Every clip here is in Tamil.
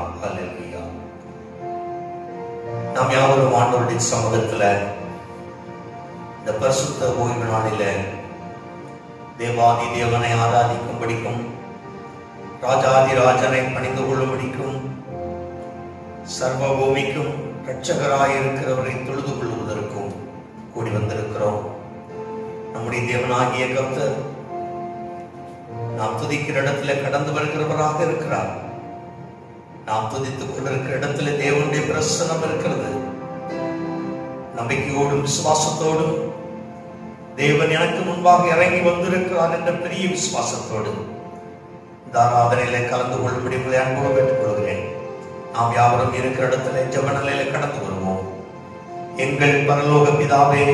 அல்லேலூயா நாம் யாவரும் ஆண்டவருடைய சமூகத்துல இந்த பரிசுத்த ஓய்வு நாளில தேவாதி தேவனை ஆராதிக்கும்படிக்கும் ராஜாதி ராஜனை பணிந்து கொள்ளும்படிக்கும் சர்வ பூமிக்கும் இரட்சகராய் இருக்கிறவரை தொழுது கொள்வதற்கும் கூடி வந்திருக்கிறோம் நம்முடைய தேவனாகிய கர்த்தர் நாம் துதிக்கிற இடத்துல கடந்து வருகிறவராக இருக்கிறார் நாம் துதித்துக் கொண்டிருக்கிற இடத்துல தேவனுடைய பிரசனம் இருக்கிறது நம்பிக்கையோடும் விசுவாசத்தோடும் தேவன் எனக்கு முன்பாக இறங்கி வந்திருக்கிறார் என்ற பெரிய விசுவாசத்தோடு இந்த ஆராதனையில கலந்து கொள்ளும்படி உங்களை அன்போடு கேட்டுக் கொள்கிறேன் நாம் யாவரும் இருக்கிற இடத்துல ஜெப நிலையில கடந்து வருவோம் எங்கள் பரலோக பிதாவே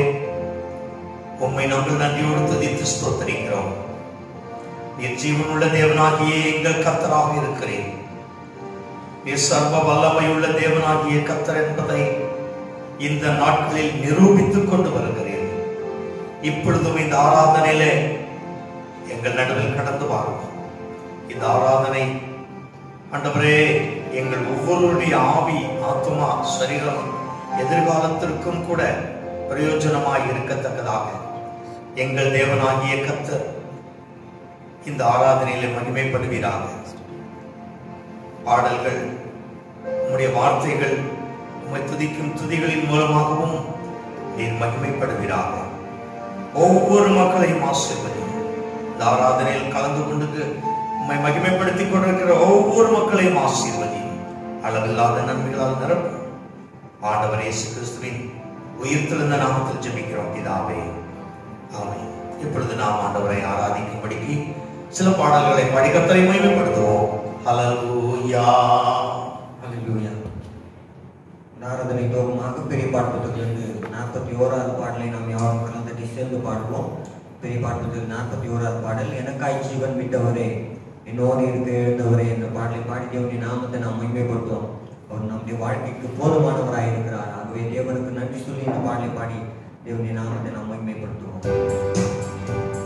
உம்மை நாங்கள் நன்றியோடு துதித்து ஸ்தோத்தரிக்கிறோம் நீர் ஜீவனுள்ள தேவனாகிய எங்கள் கர்த்தராக இருக்கிறேன் நீர் சர்வ வல்லமையுள்ள தேவனாகிய கர்த்தர் என்பதை இந்த நாட்களில் நிரூபித்துக் கொண்டு வருகிறேன் இப்பொழுதும் இந்த ஆராதனையிலே எங்கள் நடுவில் கடந்து வாரும் இந்த ஆராதனை ஆண்டவரே எங்கள் ஒவ்வொருவருடைய ஆவி ஆத்மா சரீரம் எதிர்காலத்திற்கும் கூட பிரயோஜனமாய் இருக்கத்தக்கதாக எங்கள் தேவனாகிய கர்த்தர் இந்த ஆராதனையிலே மகிமைப்படுவீராக பாடல்கள் உம்முடைய வார்த்தைகள் உம்மை துதிக்கும் துதிகளின் மூலமாகவும் நீர் மகிமைப்படுவீராக ஒவ்வொரு மக்களையும் ஆசீர்வதியும் இந்த ஆராதனையில் கலந்து கொண்டு உம்மை மகிமைப்படுத்திக் கொண்டிருக்கிற ஒவ்வொரு மக்களையும் ஆசீர்வதியும் அளவில்லாத நன்மைகளால் நிரப்பும் ஆண்டவர் இயேசு கிறிஸ்துவின் உயிர்த்தெழுந்த நாமத்தில் ஜெபிக்கிறோம் பிதாவே ஆமென் இப்பொழுது நாம் ஆண்டவரை ஆராதிக்கும்படிக்கு சில பாடல்களை படிக்கத்தரை மகிமைப்படுத்துவோம் ஹalleluya அல்லேலூயா நாரதனை தோகமாக பெரிய பாட்டுத்திலிருந்து நாற்பத்தி ஓராவது பாடலை நாம் யாரும் கலந்தடி சேர்ந்து பாடுவோம் பெரிய பாட்டுத்தில் நாற்பத்தி ஓராவது பாடல் எனக்காய் ஜீவன் விட்டவரே என்னோடு இருக்க எழுந்தவரே என்ற பாடலை பாடி தேவனுடைய நாமத்தை நாம் மகிமைப்படுத்துவோம் அவர் நம்முடைய வாழ்க்கைக்கு போதுமானவராய் இருக்கிறார் ஆகவே தேவனுக்கு நன்றி சொல்லி இந்த பாடலை பாடி தேவனுடைய நாமத்தை நாம் மகிமைப்படுத்துவோம்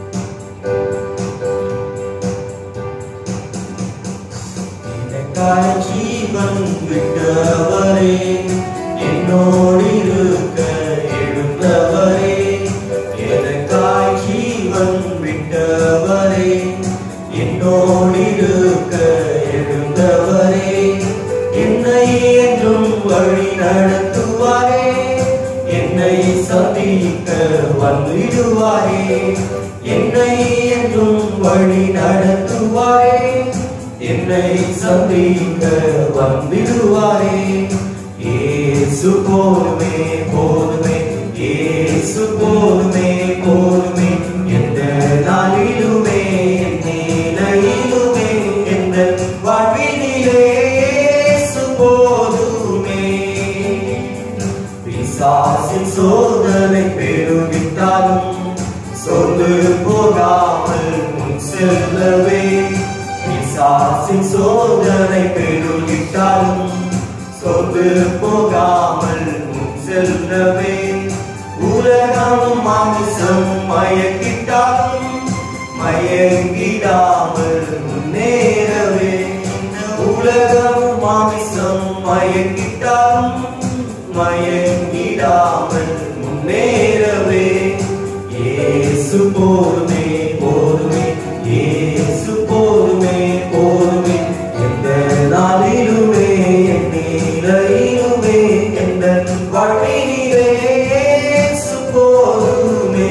எனக்காய் ஜீவன் விட்டவரே என்னோடு இருக்க எழுந்தவரே எனக்காய் ஜீவன் விட்டவரே என்னோடு இருக்க எழுந்தவரே என்னை என்றும் வழி நடத்துவாரே என்னை சந்திக்க வந்திடுவாரே என்னை என்றும் வழி நடத்துவாரே என்னை சந்திக்க வந்திடுவாரே ஏசு போதுமே போதுமே ஏசு போதுமே போதுமே எந்த நாளிலுமே என் நிலையிலுமே எந்த வாழ்வினிலே இயேசு போதுமே பிசாசின் சோதனை பெருகிட்டாலும் சோர்ந்து போகாமல் முன் செல்லவே பிசாசின் சோதனை பெருகிட்டாலும் சோர்ந்து போகாமல் முன் செல்லவே உலகம் மாமிசம் மயக்கிட்டாலும் மயங்கிடாமல் முன்னேறவே உலகம் மாமிசம் மயங்கிட்டாலும் மயங்கிடாமல் முன்னேறவே இயேசு போதுமே போதுமே இயேசு போதுமே போதுமே எந்த நாளிலுமே என் நிலையிலுமே எந்த வாழ்வினிலே இயேசு போதுமே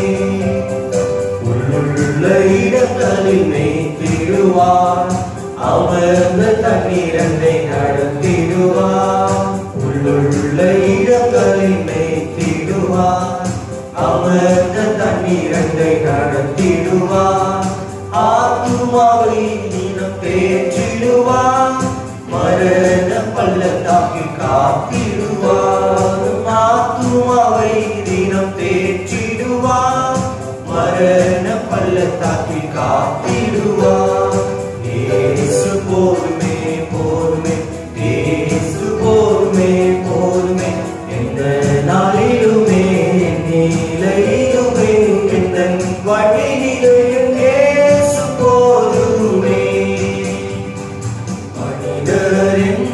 உள்ளுள்ள இடங்களில் மேய்த்திடுவார் அமர்ந்த தண்ணீரண்டை நடத்திடுவார் உள்ளுள்ள இடங்களில் மேய்த்திடுவார் அமர்ந்த தண்ணீரண்டை நடத்திடுவார் ஆத்துமாவை தினம் தேற்றிடுவார் மரண பள்ளத்தாக்கில் காத்திடுவார் ஆத்துமாவை தினம் தேற்றிடுவார் மரண பள்ளத்தாக்கில் காத்திடுவார் இயேசு போதுமே போதுமே இயேசு போதுமே போதுமே எந்த நாளிலுமே என் நிலையிலுமே எந்த வாழ்க்கையிலும் இயேசு போதுமே மனிதரின்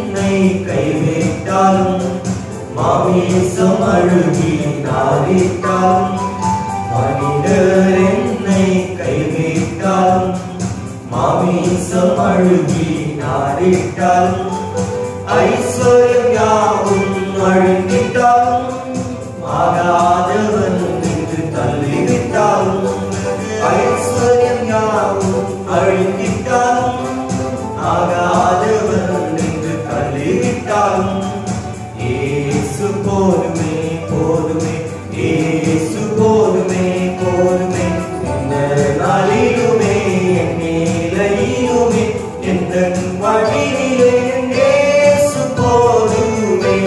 மாமிசம் அழுகி நாடிட்டாலும் மனிதர் என்னை கைவிட்டாலும் மாமிசம் அழுகி நாடிட்டாலும் ஐஸ்வர்யம் யாவும் அழுங்கிட்டாலும் ஆகாதவன் என்று தள்ளிவிட்டாலும் ஐஸ்வர்யம் யாவும் அழுங்கிட்டாலும் ஆகாதவன் என்று தள்ளிவிட்டாலும் ஏசு போதுமே போதுமே ஏசு போதுமே போதுமே இந்த நாளிலுமே என் நிலையிலுமே எந்த வழியிலே என் ஏசு போதுமே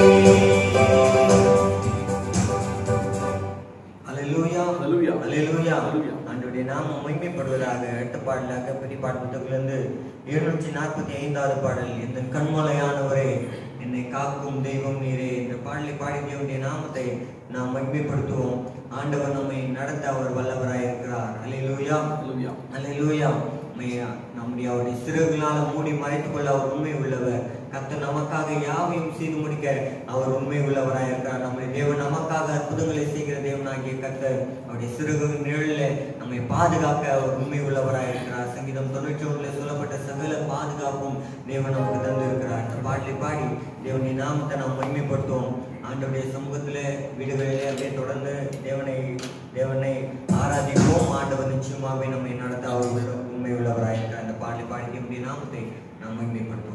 அல்லேலூயா அல்லேலூயா. அல்லேலூயா அல்லேலூயா. ஆண்டவருடைய நாமம் மகிமைப்படுவதாக எட்ட பாடலாக பெரிய பாட்டு புத்தகத்திலிருந்து இருநூற்றி நாற்பத்தி ஐந்தாவது பாடல் இந்த கண்மலையானவரே என்னை காக்கும் தெய்வம் நீரே என்ற பாடலை பாடி தேவனுடைய நாமத்தை நாம் மகிமைப்படுத்துவோம் ஆண்டவர் நம்மை நடத்த அவர் வல்லவராய் இருக்கிறார் அல்லேலூயா அல்லேலூயா. அல்லேலூயா மையா நம்முடைய அவருடைய சிறகுகளால் மூடி மறைத்துக் கொள்ள அவர் உண்மை உள்ளவர் கர்த்தர் நமக்காக யாவையும் செய்து முடிக்க அவர் உண்மை உள்ளவராய் இருக்கிறார் நம்முடைய தேவன் நமக்காக அற்புதங்களை செய்கிற தேவனாகிய கர்த்தர் அவருடைய சிறகு நிழலில் நம்மை பாதுகாக்க அவர் உண்மை உள்ளவராய் இருக்கிறார் சங்கீதம் தொண்ணூற்றி ஒன்றில் சொல்லப்பட்ட சகல பாதுகாப்பும் தேவன் நமக்கு தந்திருக்கிறார் இந்த பாடலை பாடி தேவனுடைய நாமத்தை நாம் மகிமைப்படுத்துவோம் ஆண்டவருடைய சமூகத்திலே வீடுகளிலே அப்படியே தொடர்ந்து தேவனை தேவனை ஆராதிப்போம் ஆண்டவர் நிச்சயமாகவே நம்மை நடத்த அவர் உள்ள உண்மை உள்ளவராய் இருக்கிறார் இந்த பாடலை பாடி தேவனுடைய நாமத்தை நாம் மகிமைப்படுத்துவோம்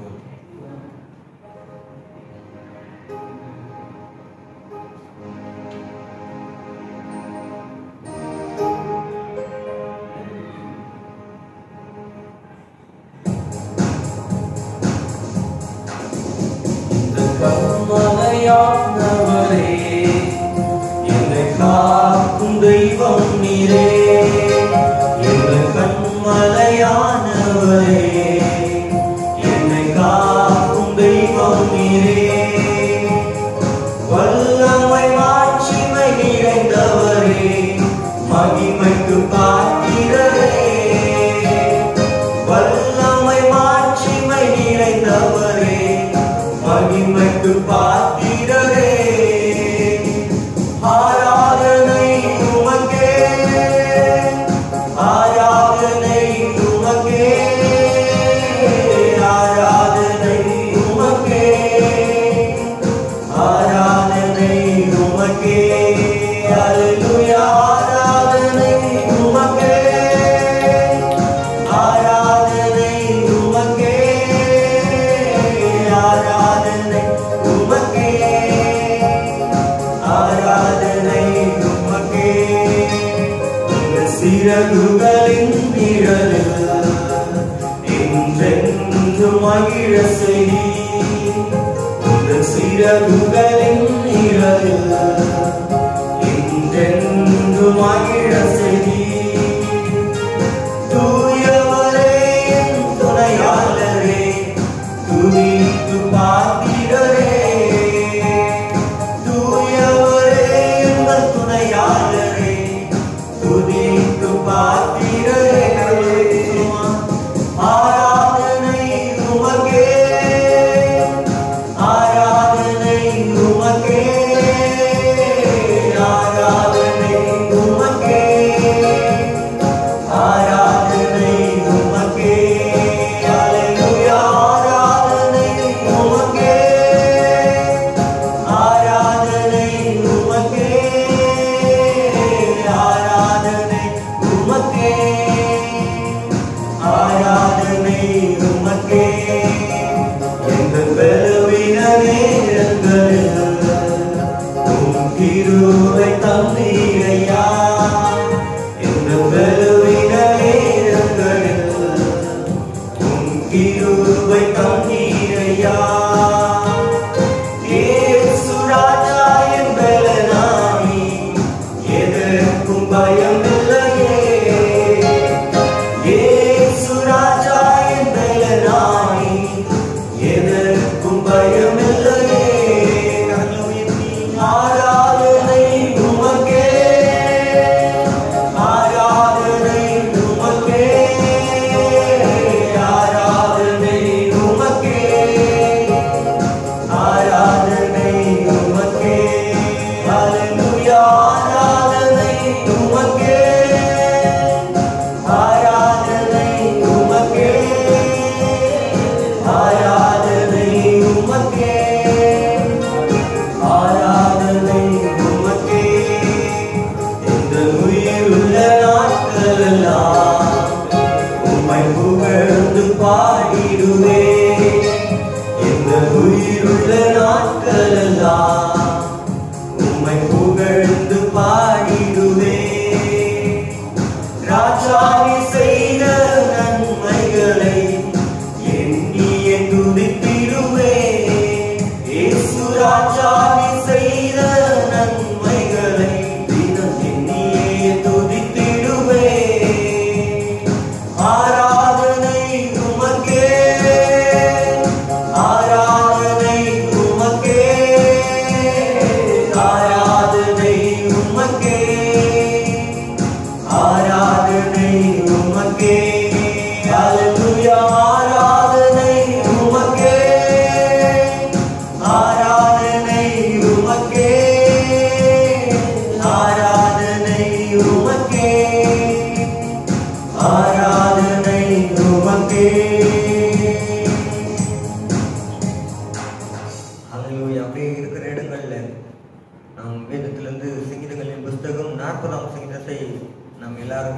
கண்மலையானவரே என்னை காக்கும் தெய்வம் நீரே என்னை கண்மலையானவரே என்னை காக்கும் தெய்வம் நீரே வல்லமை மாட்சிமை நிறைந்தவரே மகிமைக்கு பாத்திரரே வல்லமை மாட்சிமை நிறைந்தவரே மகிமைக்கு பாத்திரரே ஆராதனை உமக்கே ஆராதனை உமக்கே ஆராதனை உமக்கே ஆராதனை உமக்கே அல்லேலூயா ஆராதனை உமக்கே ஆராதனை உமக்கே ஆராதனை உமக்கே ஆராதனை உமக்கே இந்த சிறகுகளின் நிழலில் என்றென்று மகிழ செய் இந்த சிறகுகளின் நிழலில் என்றென்று மகிழ செய் தூயவரே என் துணையாளரே துதிக்கு பாத்திரரே தூயவரே எங்கள் துணையாளரே துதிக்கு பாத்திரரே ஆராதனை உமக்கே ஆராதனை உமக்கே ஆராதனை உமக்கே ஆராதனை உமக்கே அல்லேலூயா ஆராதனை உமக்கே ஆராதனை உமக்கே ஆராதனை உமக்கே ஆராதனை உமக்கே எங்கள் பலவீன நேரங்களில் உம் கிருபை தந்தீரையா எங்கள் பலவீன நேரங்களில் உம் கிருபை தந்தீரையா இயேசு ராஜா என் பலனாமி எதற்கும் பயமில்லையே இயேசு ராஜா என் பலனாமி எதற்கும் பயமில்லையே ஆராதனை உமக்கே ஆராதனை உமக்கே ஆராதனை உமக்கே ஆராதனை உமக்கே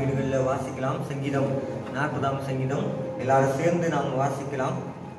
வீடுகளில் வாசிக்கலாம் சங்கீதம் நாற்பதாம் சங்கீதம் எல்லாரும் சேர்ந்து நாம் வாசிக்கலாம்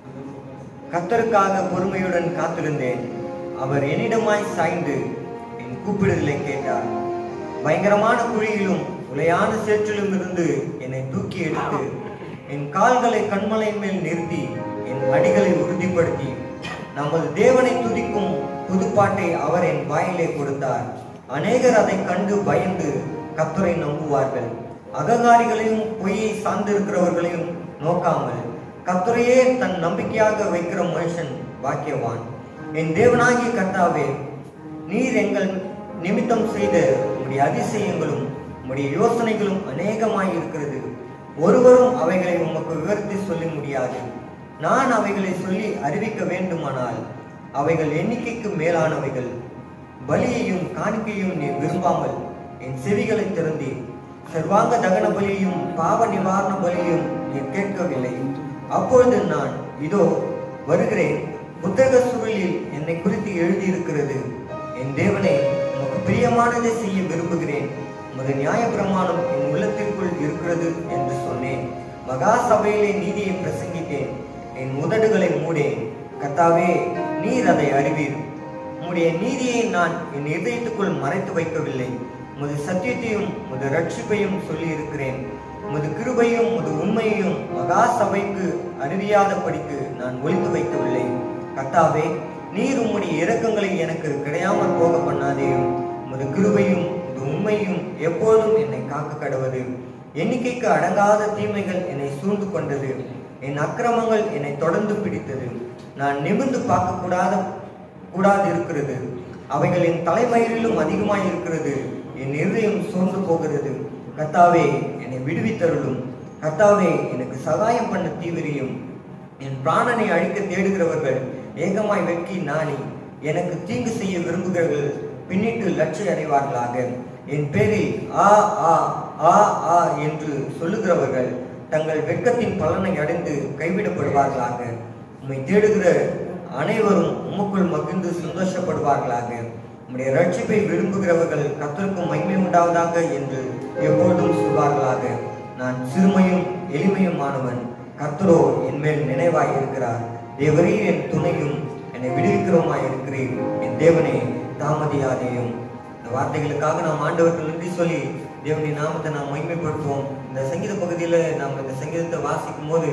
கத்தருக்காக பொறுமையுடன் காத்திருந்தேன் அவர் என்னிடமாய் சாய்ந்து என் கூப்பிடுதலை கேட்டார் பயங்கரமான குழியிலும் உலையான சேற்றிலும் இருந்து என்னை தூக்கி எடுத்து என் கால்களை கண்மலையின் மேல் நிறுத்தி என் அடிகளை உறுதிப்படுத்தி நமது தேவனை துதிக்கும் புதுப்பாட்டை அவர் என் வாயிலே கொடுத்தார் அநேகர் அதை கண்டு பயந்து கத்தரை நம்புவார்கள் அகங்காரிகளையும் பொய்யை சார்ந்திருக்கிறவர்களையும் நோக்காமல் கத்தரையே தன் நம்பிக்கையாக வைக்கிற மனுஷன் பாக்கியவான் என் தேவனாகிய கர்த்தாவே நீர் எங்கள் நிமித்தம் செய்த உம்முடைய அதிசயங்களும் உம்முடைய யோசனைகளும் அநேகமாய் இருக்கிறது ஒருவரும் அவைகளை உமக்கு விவரித்து சொல்ல முடியாது நான் அவைகளை சொல்லி அறிவிக்க வேண்டுமானால் அவைகள் எண்ணிக்கைக்கு மேலானவைகள் பலியையும் காணிக்கையும் நீர் விரும்பாமல் என் செவிகளை திறந்தீர் சர்வாங்க தகன பலியையும் பாவ நிவாரண பலியையும் நீர் கேட்கவில்லை அப்பொழுது நான் இதோ வருகிறேன் புத்தக சுருளில் என்னை குறித்து எழுதியிருக்கிறது என் தேவனே உமக்கு பிரியமானதை செய்ய விரும்புகிறேன் உமது நியாயப்பிரமாணம் என் உள்ளத்திற்குள் இருக்கிறது என்று சொன்னேன் மகா சபையிலே நீதியை பிரசங்கித்தேன் என் உதடுகளை மூடேன் கர்த்தாவே நீர் அதை அறிவீர் உம்முடைய நீதியை நான் என் இதயத்துக்குள் மறைத்து வைக்கவில்லை உமது சத்தியத்தையும் உமது ரட்சிப்பையும் சொல்லி இருக்கிறேன் உமது கிருபையும் உமது உண்மையையும் மகா சபைக்கு அறிவியாதபடிக்கு நான் ஒளித்து வைக்கவில்லை கர்த்தாவே நீர் உம்முடைய இரக்கங்களை எனக்கு கிடையாமல் போக பண்ணாதேயும் உமது கிருபையும் உமது உண்மையும் எப்போதும் என்னை காக்க கடவது எண்ணிக்கைக்கு அடங்காத தீமைகள் என்னை சூழ்ந்து கொண்டது என் அக்கிரமங்கள் என்னை தொடர்ந்து பிடித்தது நான் நிமிர்ந்து பார்க்க கூடாத கூடாது இருக்கிறது அவைகள் என் தலைமயிரிலும் அதிகமாய் இருக்கிறது என் இருதயம் சோர்ந்து போகிறது கர்த்தாவே என்னை விடுவித்தருளும் கர்த்தாவே எனக்கு சகாயம் பண்ண தீவிரியும் என் பிராணனை அழிக்க தேடுகிறவர்கள் ஏகமாய் வெட்கி நாணி எனக்கு தீங்கு செய்ய விரும்புகிறவர்கள் பின்னிட்டு லட்சிய அடைவார்களாக என் பேரில் ஆ ஆ ஆ ஆ என்று சொல்லுகிறவர்கள் தங்கள் வெட்கத்தின் பலனை அடைந்து கைவிடப்படுவார்களாக உம்மை தேடுகிற அனைவரும் உமக்குள் மகிழ்ந்து சந்தோஷப்படுவார்களாக உம்முடைய ரட்சிப்பை விரும்புகிறவர்கள் கத்தருக்கு மகிமை உண்டாவதாக என்று எப்பொழுதும் சொல்வார்களாக நான் சிறுமையும் எளிமையுமானவன் கர்த்தரோ என் மேல் நினைவாய் இருக்கிறார் தேவரீர் என் துணையும் என்னை விடுவிக்கிறோமாய் இருக்கிறேன் என் தேவனே தாமதியாதேயும் இந்த வார்த்தைகளுக்காக நாம் ஆண்டவர்கள் நன்றி சொல்லி தேவனின் நாமத்தை நாம் மகிமைப்படுத்துவோம் இந்த சங்கீத பகுதியில் நாம் இந்த சங்கீதத்தை வாசிக்கும் போது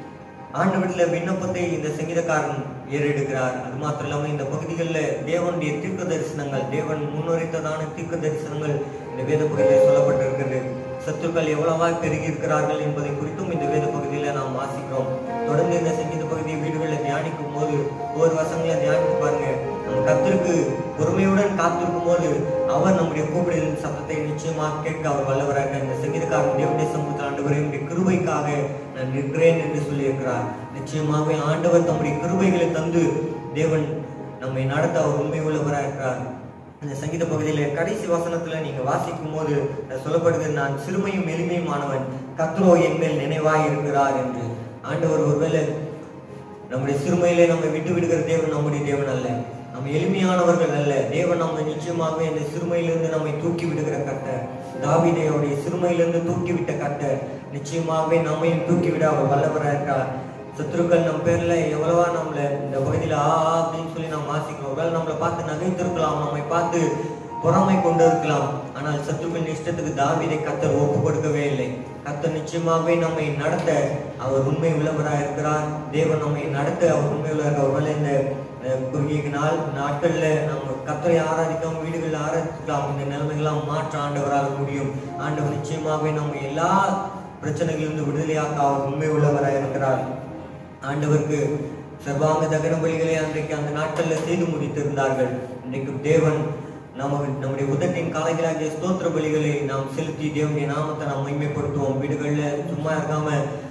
ஆண்டவரில் விண்ணப்பத்தை இந்த சங்கீதக்காரன் ஏறெடுக்கிறார் அது மாத்திரம் இல்லாமல் இந்த பகுதிகளில் தேவனுடைய தீர்க்க தரிசனங்கள் தேவன் முன்னுரைத்ததான தீர்க்க தரிசனங்கள் இந்த வேத பகுதியில் சொல்லப்பட்டிருக்கிறது சத்துக்கள் எவ்வளவாய் பெருகி இருக்கிறார்கள் என்பதை குறித்தும் இந்த வேத பகுதியில் நாம் வாசிக்கிறோம் தொடர்ந்து இந்த சங்கீத பகுதியை வீடுகளில் தியானிக்கும் போது ஒவ்வொரு வசங்களை தியானித்து பாருங்க நம்ம கத்திற்கு பொறுமையுடன் காத்திருக்கும் போது அவர் நம்முடைய கூப்பிடுதலின் சத்தத்தை நிச்சயமாக கேட்க அவர் வல்லவராக இந்த சங்கீதக்காரன் தேவனுடைய சமூகத்தில் ஆண்டவரை உடைய கிருபைக்காக நான் நிற்கிறேன் என்று சொல்லியிருக்கிறார் நிச்சயமாகவே ஆண்டவர் தம்முடைய கிருபைகளை தந்து தேவன் நம்மை நடத்த அவர் உண்மை உள்ளவராக இருக்கிறார் இந்த சங்கீத பகுதியில கடைசி வசனத்துல நீங்க வாசிக்கும் போது சொல்லப்படுகிறது நான் சிறுமையும் எளிமையுமானவன் கத்ரோ என் மேல் நினைவாய் இருக்கிறார் என்று ஆண்டவர் ஒருவேளை நம்முடைய சிறுமையிலே நம்மை விட்டு விடுகிற தேவன் நம்முடைய தேவன் அல்ல நம்ம எளிமையானவர்கள் அல்ல தேவன் நம்மை நிச்சயமாகவே இந்த சிறுமையிலிருந்து நம்மை தூக்கி விடுகிற கர்த்தர் தாவீதை அவருடைய சிறுமையிலிருந்து தூக்கி விட்ட கர்த்தர் நிச்சயமாகவே நம்மையும் தூக்கி விட அவர் வல்லவராக இருக்கிறார் சத்துருக்கள் நம்ம பேர்ல எவ்வளவா நம்மள இந்த பகுதியில ஆ ஆ அப்படின்னு சொல்லி நாம் வாசிக்கிறோம் ஒருவேளை நம்மளை பார்த்து நகைத்திருக்கலாம் நம்மை பார்த்து பொறாமை கொண்டு இருக்கலாம் ஆனால் சத்துருக்களின் இஷ்டத்துக்கு தாவீதை கத்தர் ஒப்பு கொடுக்கவே இல்லை கத்தர் நிச்சயமாகவே நம்மை நடத்த அவர் உண்மை உள்ளவராக இருக்கிறார் தேவன் நம்மை நடத்த அவர் உண்மை உள்ளவர் ஒருவேளை இந்த அஹ், குறுகிய நாள் நாட்கள்ல நம்ம கத்தரை ஆராதிக்கலாம் வீடுகளில் ஆராதிக்கலாம் இந்த நிலைமைகள்லாம் மாற்ற ஆண்டவரால் முடியும் ஆண்டவர் நிச்சயமாகவே நம்ம எல்லா பிரச்சனைகளிலிருந்து விடுதலையாக்க அவர் உண்மை உள்ளவராக இருக்கிறார் ஆண்டவருக்கு சர்வாங்க தகன பலிகளை அன்றைக்கு அந்த நாட்கள்ல செய்து முடித்திருந்தார்கள் இன்றைக்கு தேவன் நமக்கு நம்முடைய உதட்டின் காலைகளாகிய ஸ்தோத்திர பலிகளை நாம் செலுத்தி தேவனுடைய நாமத்தை நாம் மகிமைப்படுத்துவோம் வீடுகளில் சும்மா இருக்காம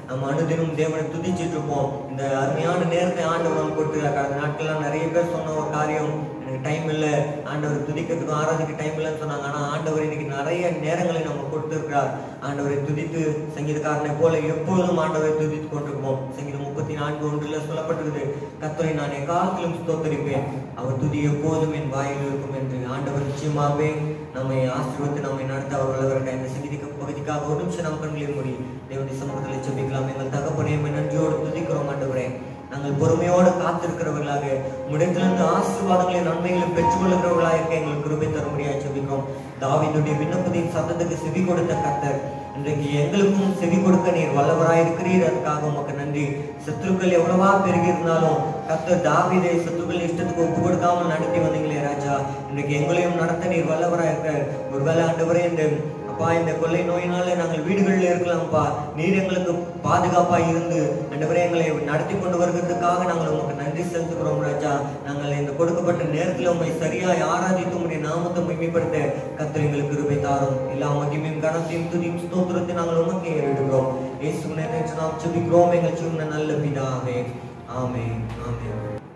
நம்ம அனுதினம் தேவனை துதிச்சிட்டு இருப்போம் இந்த அருமையான நேரத்தை ஆண்டவர் நம்ம கொடுத்துருக்காரு கடந்த நாட்கள்லாம் நிறைய பேர் சொன்ன ஒரு காரியம் எனக்கு டைம் இல்லை ஆண்டவர் துதிக்கிறதுக்கும் ஆராதிக்க டைம் இல்லைன்னு சொன்னாங்க ஆனா ஆண்டவர் இன்னைக்கு நிறைய நேரங்களை நம்ம கொடுத்திருக்கிறார் ஆண்டவரை துதித்து சங்கீதக்காரனை போல எப்பொழுதும் ஆண்டவரை துதித்து கொண்டிருப்போம் சங்கீதம் முப்பத்தி நான்கு ஒன்றில் சொல்லப்பட்டிருக்குது கத்தரை நான் எக்காலத்திலும் ஸ்தோத்தரிப்பேன் அவர் துதி எப்போதும் என் வாயில் இருக்கும் என்று ஆண்டவர் நிச்சயமாகவே நம்மை ஆசீர்வத்து நம்மை நடத்த அவர் வல்லவர்கள் இந்த சங்கீதிக்க பகுதிக்காக ஒரு நிமிஷம் நம் கண்களில் மூடி தேவனுடைய சமூகத்தில் செபிக்கலாம் எங்கள் தகப்பனே உம்மை நன்றியோடு துதிக்கிறோம் ஆண்டவரே நாங்கள் பொறுமையோடு காத்திருக்கிறவர்களாக முடித்திலிருந்து ஆசீர்வாதங்களை நன்மைகளை பெற்றுக்கொள்கிறவர்களாக இருக்க எங்களுக்கு கிருபை தரும்படியாக செபிக்கிறோம் தாவீதுடைய விண்ணப்பத்தின் சத்தத்துக்கு செவி கொடுத்த கர்த்தர் இன்றைக்கு எங்களுக்கும் செவி கொடுக்க நீர் வல்லவராய் இருக்கிறீர் அதுக்காக உமக்கு நன்றி சத்துருக்கள் எவ்வளவா பெருகி இருந்தாலும் கர்த்தர் தாவீதை சத்துருக்கள் இஷ்டத்துக்கு ஒப்பு கொடுக்காமல் நடத்தி வந்தீங்களே ராஜா இன்றைக்கு எங்களையும் நடத்த நீர் வல்லவராய் இருக்கிறார் ஒருவேளை ஆண்டவரே இந்த அப்பா இந்த கொள்ளை நோயினால நாங்கள் வீடுகளில் இருக்கலாம்ப்பா நீர் எங்களுக்கு பாதுகாப்பா இருந்து ஆண்டவரே எங்களை நடத்தி கொண்டு வருகிறதுக்காக நாங்கள் உங்களுக்கு நன்றி செலுத்துகிறோம் ராஜா நாங்கள் இந்த கொடுக்கப்பட்ட நேரத்தில் உண்மை சரியாய் ஆராதித்து உங்களுடைய நாமத்தை மகிமைப்படுத்த கத்தர் எங்களுக்கு கிருபை தாரும் எல்லா மகிமையும் கனத்தையும் துதியும் ஸ்தோத்திரத்தை நாங்கள் உமக்கு ஏறிடுகிறோம் இயேசு நேற்று நாம் செபிக்கிறோம் எங்கள் சின்ன நல்ல பிதாவே ஆமே ஆமே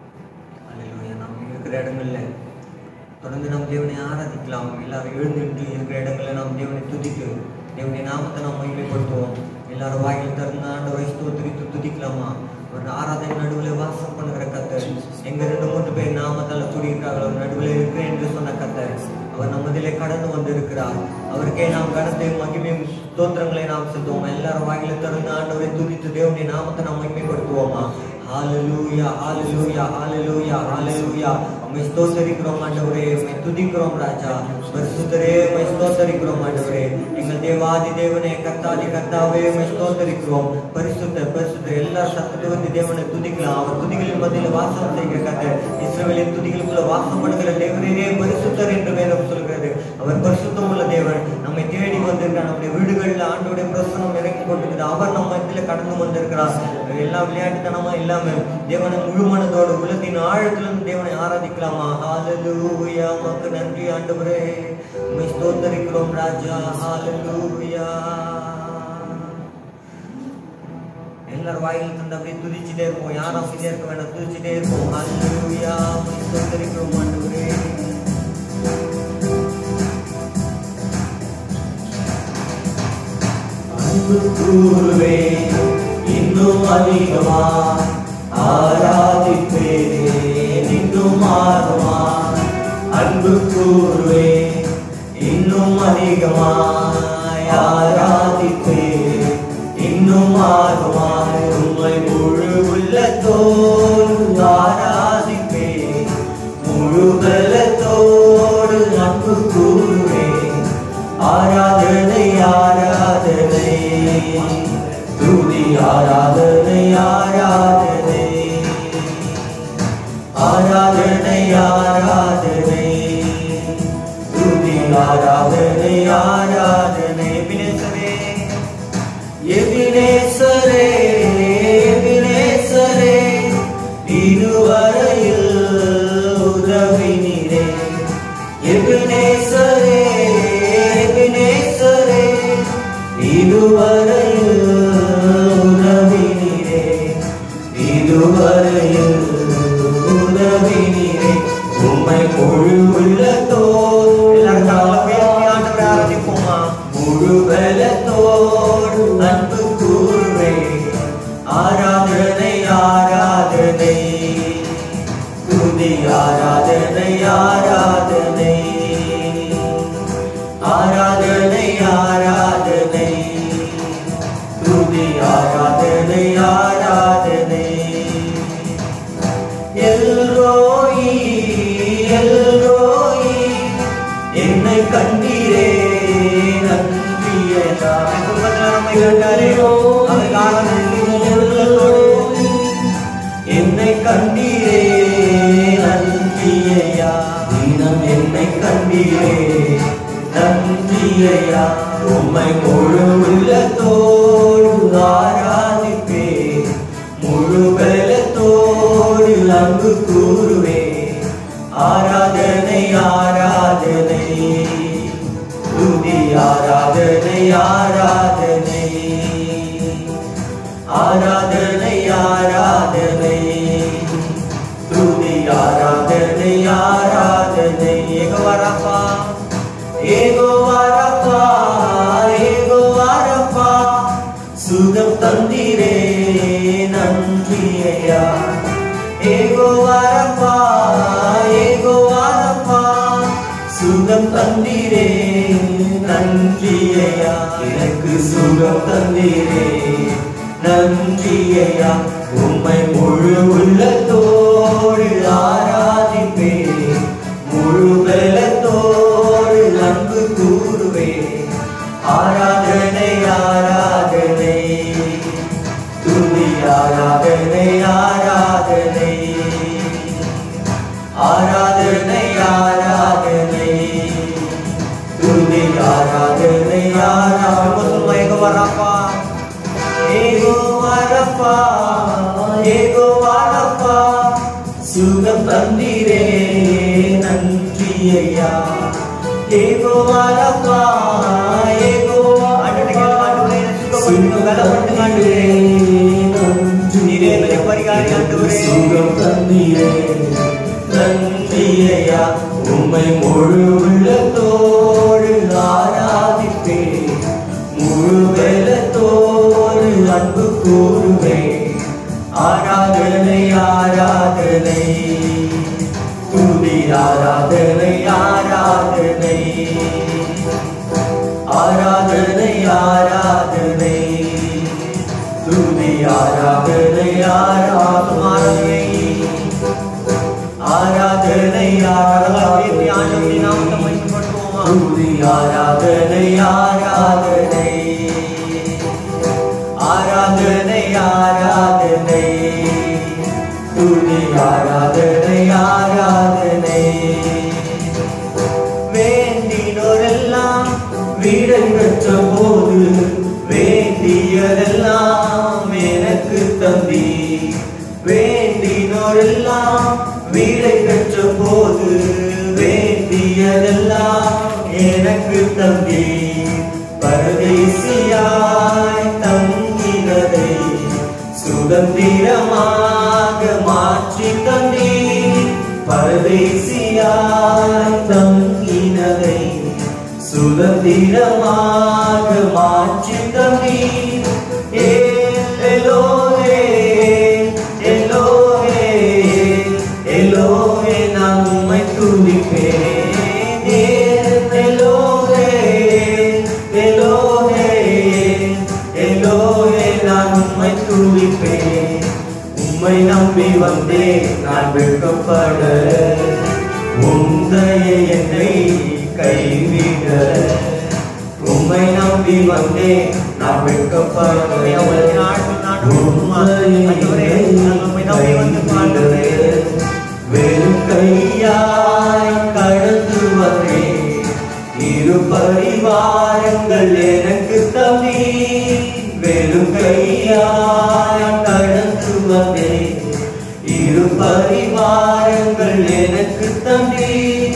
அல்லேலூயா நாம் இருக்கிற இடங்கள்ல தொடர்ந்து நாம் தேவனை ஆராதிக்கலாம் எல்லாரும் எழுந்துட்டு இருக்கிற இடங்களில் நாம் தேவனை துதித்து தேவனுடைய நாமத்தை நாம் மகிமைப்படுத்துவோம் எல்லாரும் வாயில் திறந்து ஆண்டவரை ஸ்தோத்திரித்து துதிக்கலாமா ஒரு ஆராதனை நடுவில் வாசம் பண்ணுகிற கத்தர் எங்க ரெண்டு மூன்று பேர் நாமத்தால துடிக்கிறார்களோ நடுவில் இருக்கிறேன் என்று சொன்ன கத்தர் அவர் நம்மதிலே கடந்து வந்திருக்கிறார் அவருக்கே நாம் கடத்தையும் மகிமையும் ஸ்தோத்திரங்களை நாம் செலுத்துவோம் எல்லாரும் வாயில திறந்து ஆண்டவரை துதித்து தேவனுடைய நாமத்தை நாம் மகிமைப்படுத்துவோமா ஹalleluya ஹalleluya ஹalleluya ஹalleluya உம்மை ஸ்தோத்திரிக்கிறோம் ஆண்டவரே உம்மை துதிக்கிறோம் ராஜா பரிசுத்தரே உம்மை ஸ்தோத்திரிக்கிறோம் ஆண்டவரே எங்கள் தேவாதி தேவனே கர்த்தாதி கர்த்தாவே உம்மை ஸ்தோத்திரிக்கிறோம் பரிசுத்த பரிசுத்த எல்லா சத்துவத்தி தேவனை துதிக்கலாம் அவர் துதிகளின் மத்தியில் வாசம் செய்கிற கர்த்தர் இஸ்ரவேலின் துதிகளுக்குள்ள வாசம் பண்ணுகிற தேவனே பரிசுத்தர் என்று வேதம் சொல்கிறது அவர் பரிசுத்தம் உள்ள தேவன் நம்மை தேடி வந்திருக்கிறார் நம்முடைய வீடுகளில் ஆண்டோடைய பிரசனம் இறங்கி கொண்டிருக்கிறது அவர் நம்ம இடத்துல கடந்து வந்திருக்கிறார் எல்லா விளையாட்டுத்தனமா இல்லாம தேவனை முழு மனதோடு உள்ளத்தின் ஆழத்திலிருந்து தேவனை ஆராதிக்கலாமா ஹalleluya உமக்கு நன்றி ஆண்டவரே உம்மை ஸ்தோத்தரிக்கிறோம் ராஜா ஹalleluya எல்லாரும் வாயில் தந்து அப்படியே துதிச்சுட்டே இருப்போம் யாரும் அமைதியா இருக்க வேண்டாம் துதிச்சுட்டே இருப்போம் ஹalleluya உம்மை ஸ்தோத்தரிக்கிறோம் ஆண்டவரே அன்பு கூறுவே இன்னும் அதிகமா ஆராதிப்பேனே இன்னும் ஆர்வமா அன்பு கூறுவே இன்னும் அதிகமா ஆராதிப்பேனே இன்னும் ஆர்வமா உம்மை முழு உள்ளத்தோடு ஆராதிப்பேன் முழு பலத்தோடு அன்பு கூறுவேன் ஆராதனை ஆராதனை துதி ஆராதனை ஆராதனை ஆராதனை ஆராதனை துதி ஆராதனை ஆராதனை எபினேசரே எபினேசரே இதுவரையில் உதவினீரே எபினேசரே எபினேசரே இதுவரையில் உதவினீரே இதுவரையில் உதவினீரே உம்மை முழு உள்ளத்தோடு எல்லாரும் கரங்களை உயர்த்தி ஆண்டவரை ஆராதிப்போமா முழு பலத்தோடு அன்பு கூறுவே ஆராதனை ஆராதனை துதி ஆராதனை ஆராதனை ஆராதனை ஆராதனை துதி ஆராதனை ஆராதனை எல்ரோயி எல்ரோயி என்னை கண்டீரே நன்றியதா குடும்பத்தில் நம்மை கண்டாரே அதற்கு ஆராதனை உள்ளத்தோடு என்னை கண்டீரே நன்றியையா தினம் என்னை கண்டீரே நன்றியையா உம்மை முழு உள்ளத்தோடு ஆராதிப்பே முழு பலத்தோடு அன்பு கூறுவே ஆராதனை ஆராதனை துதி ஆராதனை ஆராதனை ஏகோவாரப்பா ஏகோவாரப்பா சுகம் தந்தீரே நன்றியையா எனக்கு சுகம் தந்தீரே நன்றியையா உம்மை முழு உள்ளத்தோடு ஆராதிப்பே முழு பலத்தோடு அன்பு கூறுவே ஆராதனை ஆராதனை துதி ஆராதனை ஆராதனை ஆராதனை ஆராதனை துதி ஆராதனை ஆராதனை வரப்பா ஏகோ வரப்பா ஏகோ வரப்பா சுகம் தந்தீரே நன்றி ஐயா ஏகோ வரப்பா ஏகோ சுகம் தந்தீரே நன்றியையா உம்மை முழு உள்ளத்தோடு ஆராதிப்பே முழு வெள்ளத்தோடு அன்பு கூறுவே ஆராதனை ஆராதனை துதி ஆராதனை ஆராதனை ஆராதனை ஆராதனை துதி ஆராதனை ஆராதனை ஆராதனை ஆராதனை துதி ஆராதனை ஆராதனை ஆராதனை ஆராதனை துதி ஆராதனை ஆராதனை வேண்டினோரெல்லாம் வீடை பெற்ற போது வேண்டியதெல்லாம் எனக்கு தந்தி வேண்டினோரெல்லாம் வீடை பெற்ற போது வேண்டியதெல்லாம் எனக்கு தந்தி பரதேசியாய் தங்கினதை சுதந்திரமாக மாற்றி தந்தி பரதேசியாய் தங்கினதை சுதந்திரமாக மாற்றி தந்தி எல்லோரே எல்லோரே எல்லோரே நம்மை துதிப்பேன் எல்லோரே எல்லோரே எல்லோரே நான் உம்மை துதிப்பேன் உம்மை நம்பி வந்தேன் நான் வெட்கப்பட உந்தைய என்னை கைவிட உம்மை நம்பி வந்தேன் நான் வெட்கப்பட வெறும் கையாய் கடந்து வந்தேன் இரு பரிவாரங்கள் எனக்கு தம்பி வெறும் கையாய் கடந்து வந்தேன் இரு பரிவாரங்கள் எனக்கு தம்பி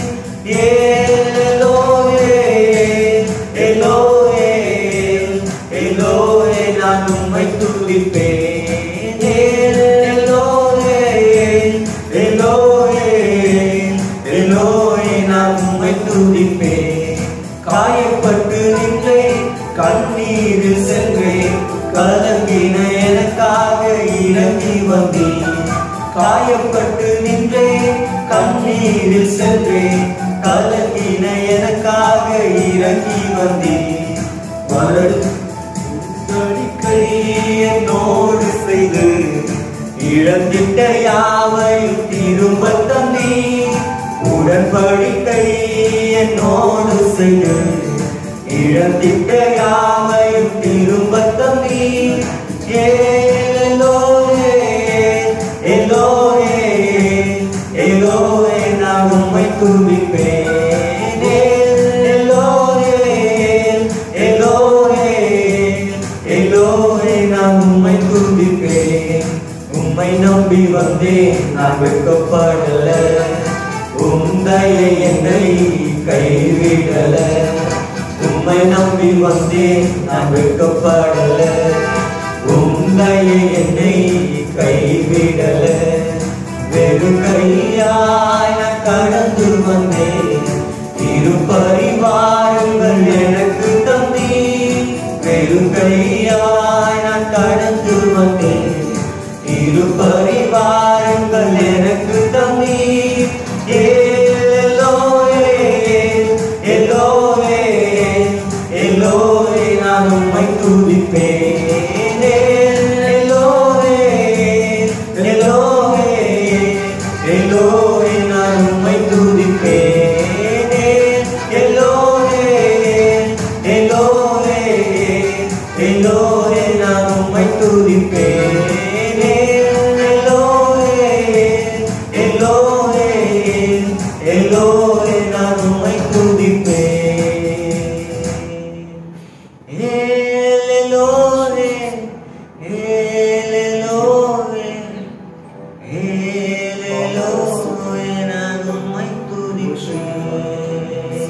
ஏலோரே எல்லோரே எல்லோரே நான் உம்மை துதிப்பேன் எல்லோரே எல்லோரே எல்லோரே நான் உம்மை துதிப்பேன் காயப்பட்டு நின்றேன் கண்ணீரில் சென்றேன் கலங்கின எனக்காக இறங்கி வந்தேன் காயப்பட்டு நின்றேன் கண்ணீரில் சென்றேன் கலங்கின எனக்காக இறங்கி வந்தேன் மலர் உடன்படிக்கை என்னோடு செய்து இழந்திட்ட யாவையும் திரும்ப தந்தி உடன்படிக்கை என்னோடு செய்து இழந்திட்ட யாவையும் திரும்ப தந்தி ஏலோரே எல்லோரே எல்லோரே நான் உம்மை துதிப்பேன் எல்லோரே எல்லோரே எல்லோரே நான் உம்மை துதிப்பேன் உம்மை நம்பி வந்தேன் நான் வெட்கப்படல உந்தையை என்னை கைவிடல உம்மை நம்பி வந்தேன் நான் வெட்கப்படல உந்தையை என்னை கைவிடல வெறும் கையாய் நான் கடந்து வந்தேன் இரு பரிவாரங்கள் எனக்கு தந்தி வெறும் கையாய் நான் கடந்து வந்தேன் இரு பரிவாரங்கள் எனக்கு எல்லோரே நான் உம்மை துதிப்பேனே எல்லோரே எல்லோரே எல்லோரே நான் உம்மை துதிப்பேனே எல்லோரே எல்லோரே எல்லோரே நான் உம்மை துதிப்பேன் எல்லோரே எல்லோரே எல்லோரே நான் உம்மை துதிப்பேன்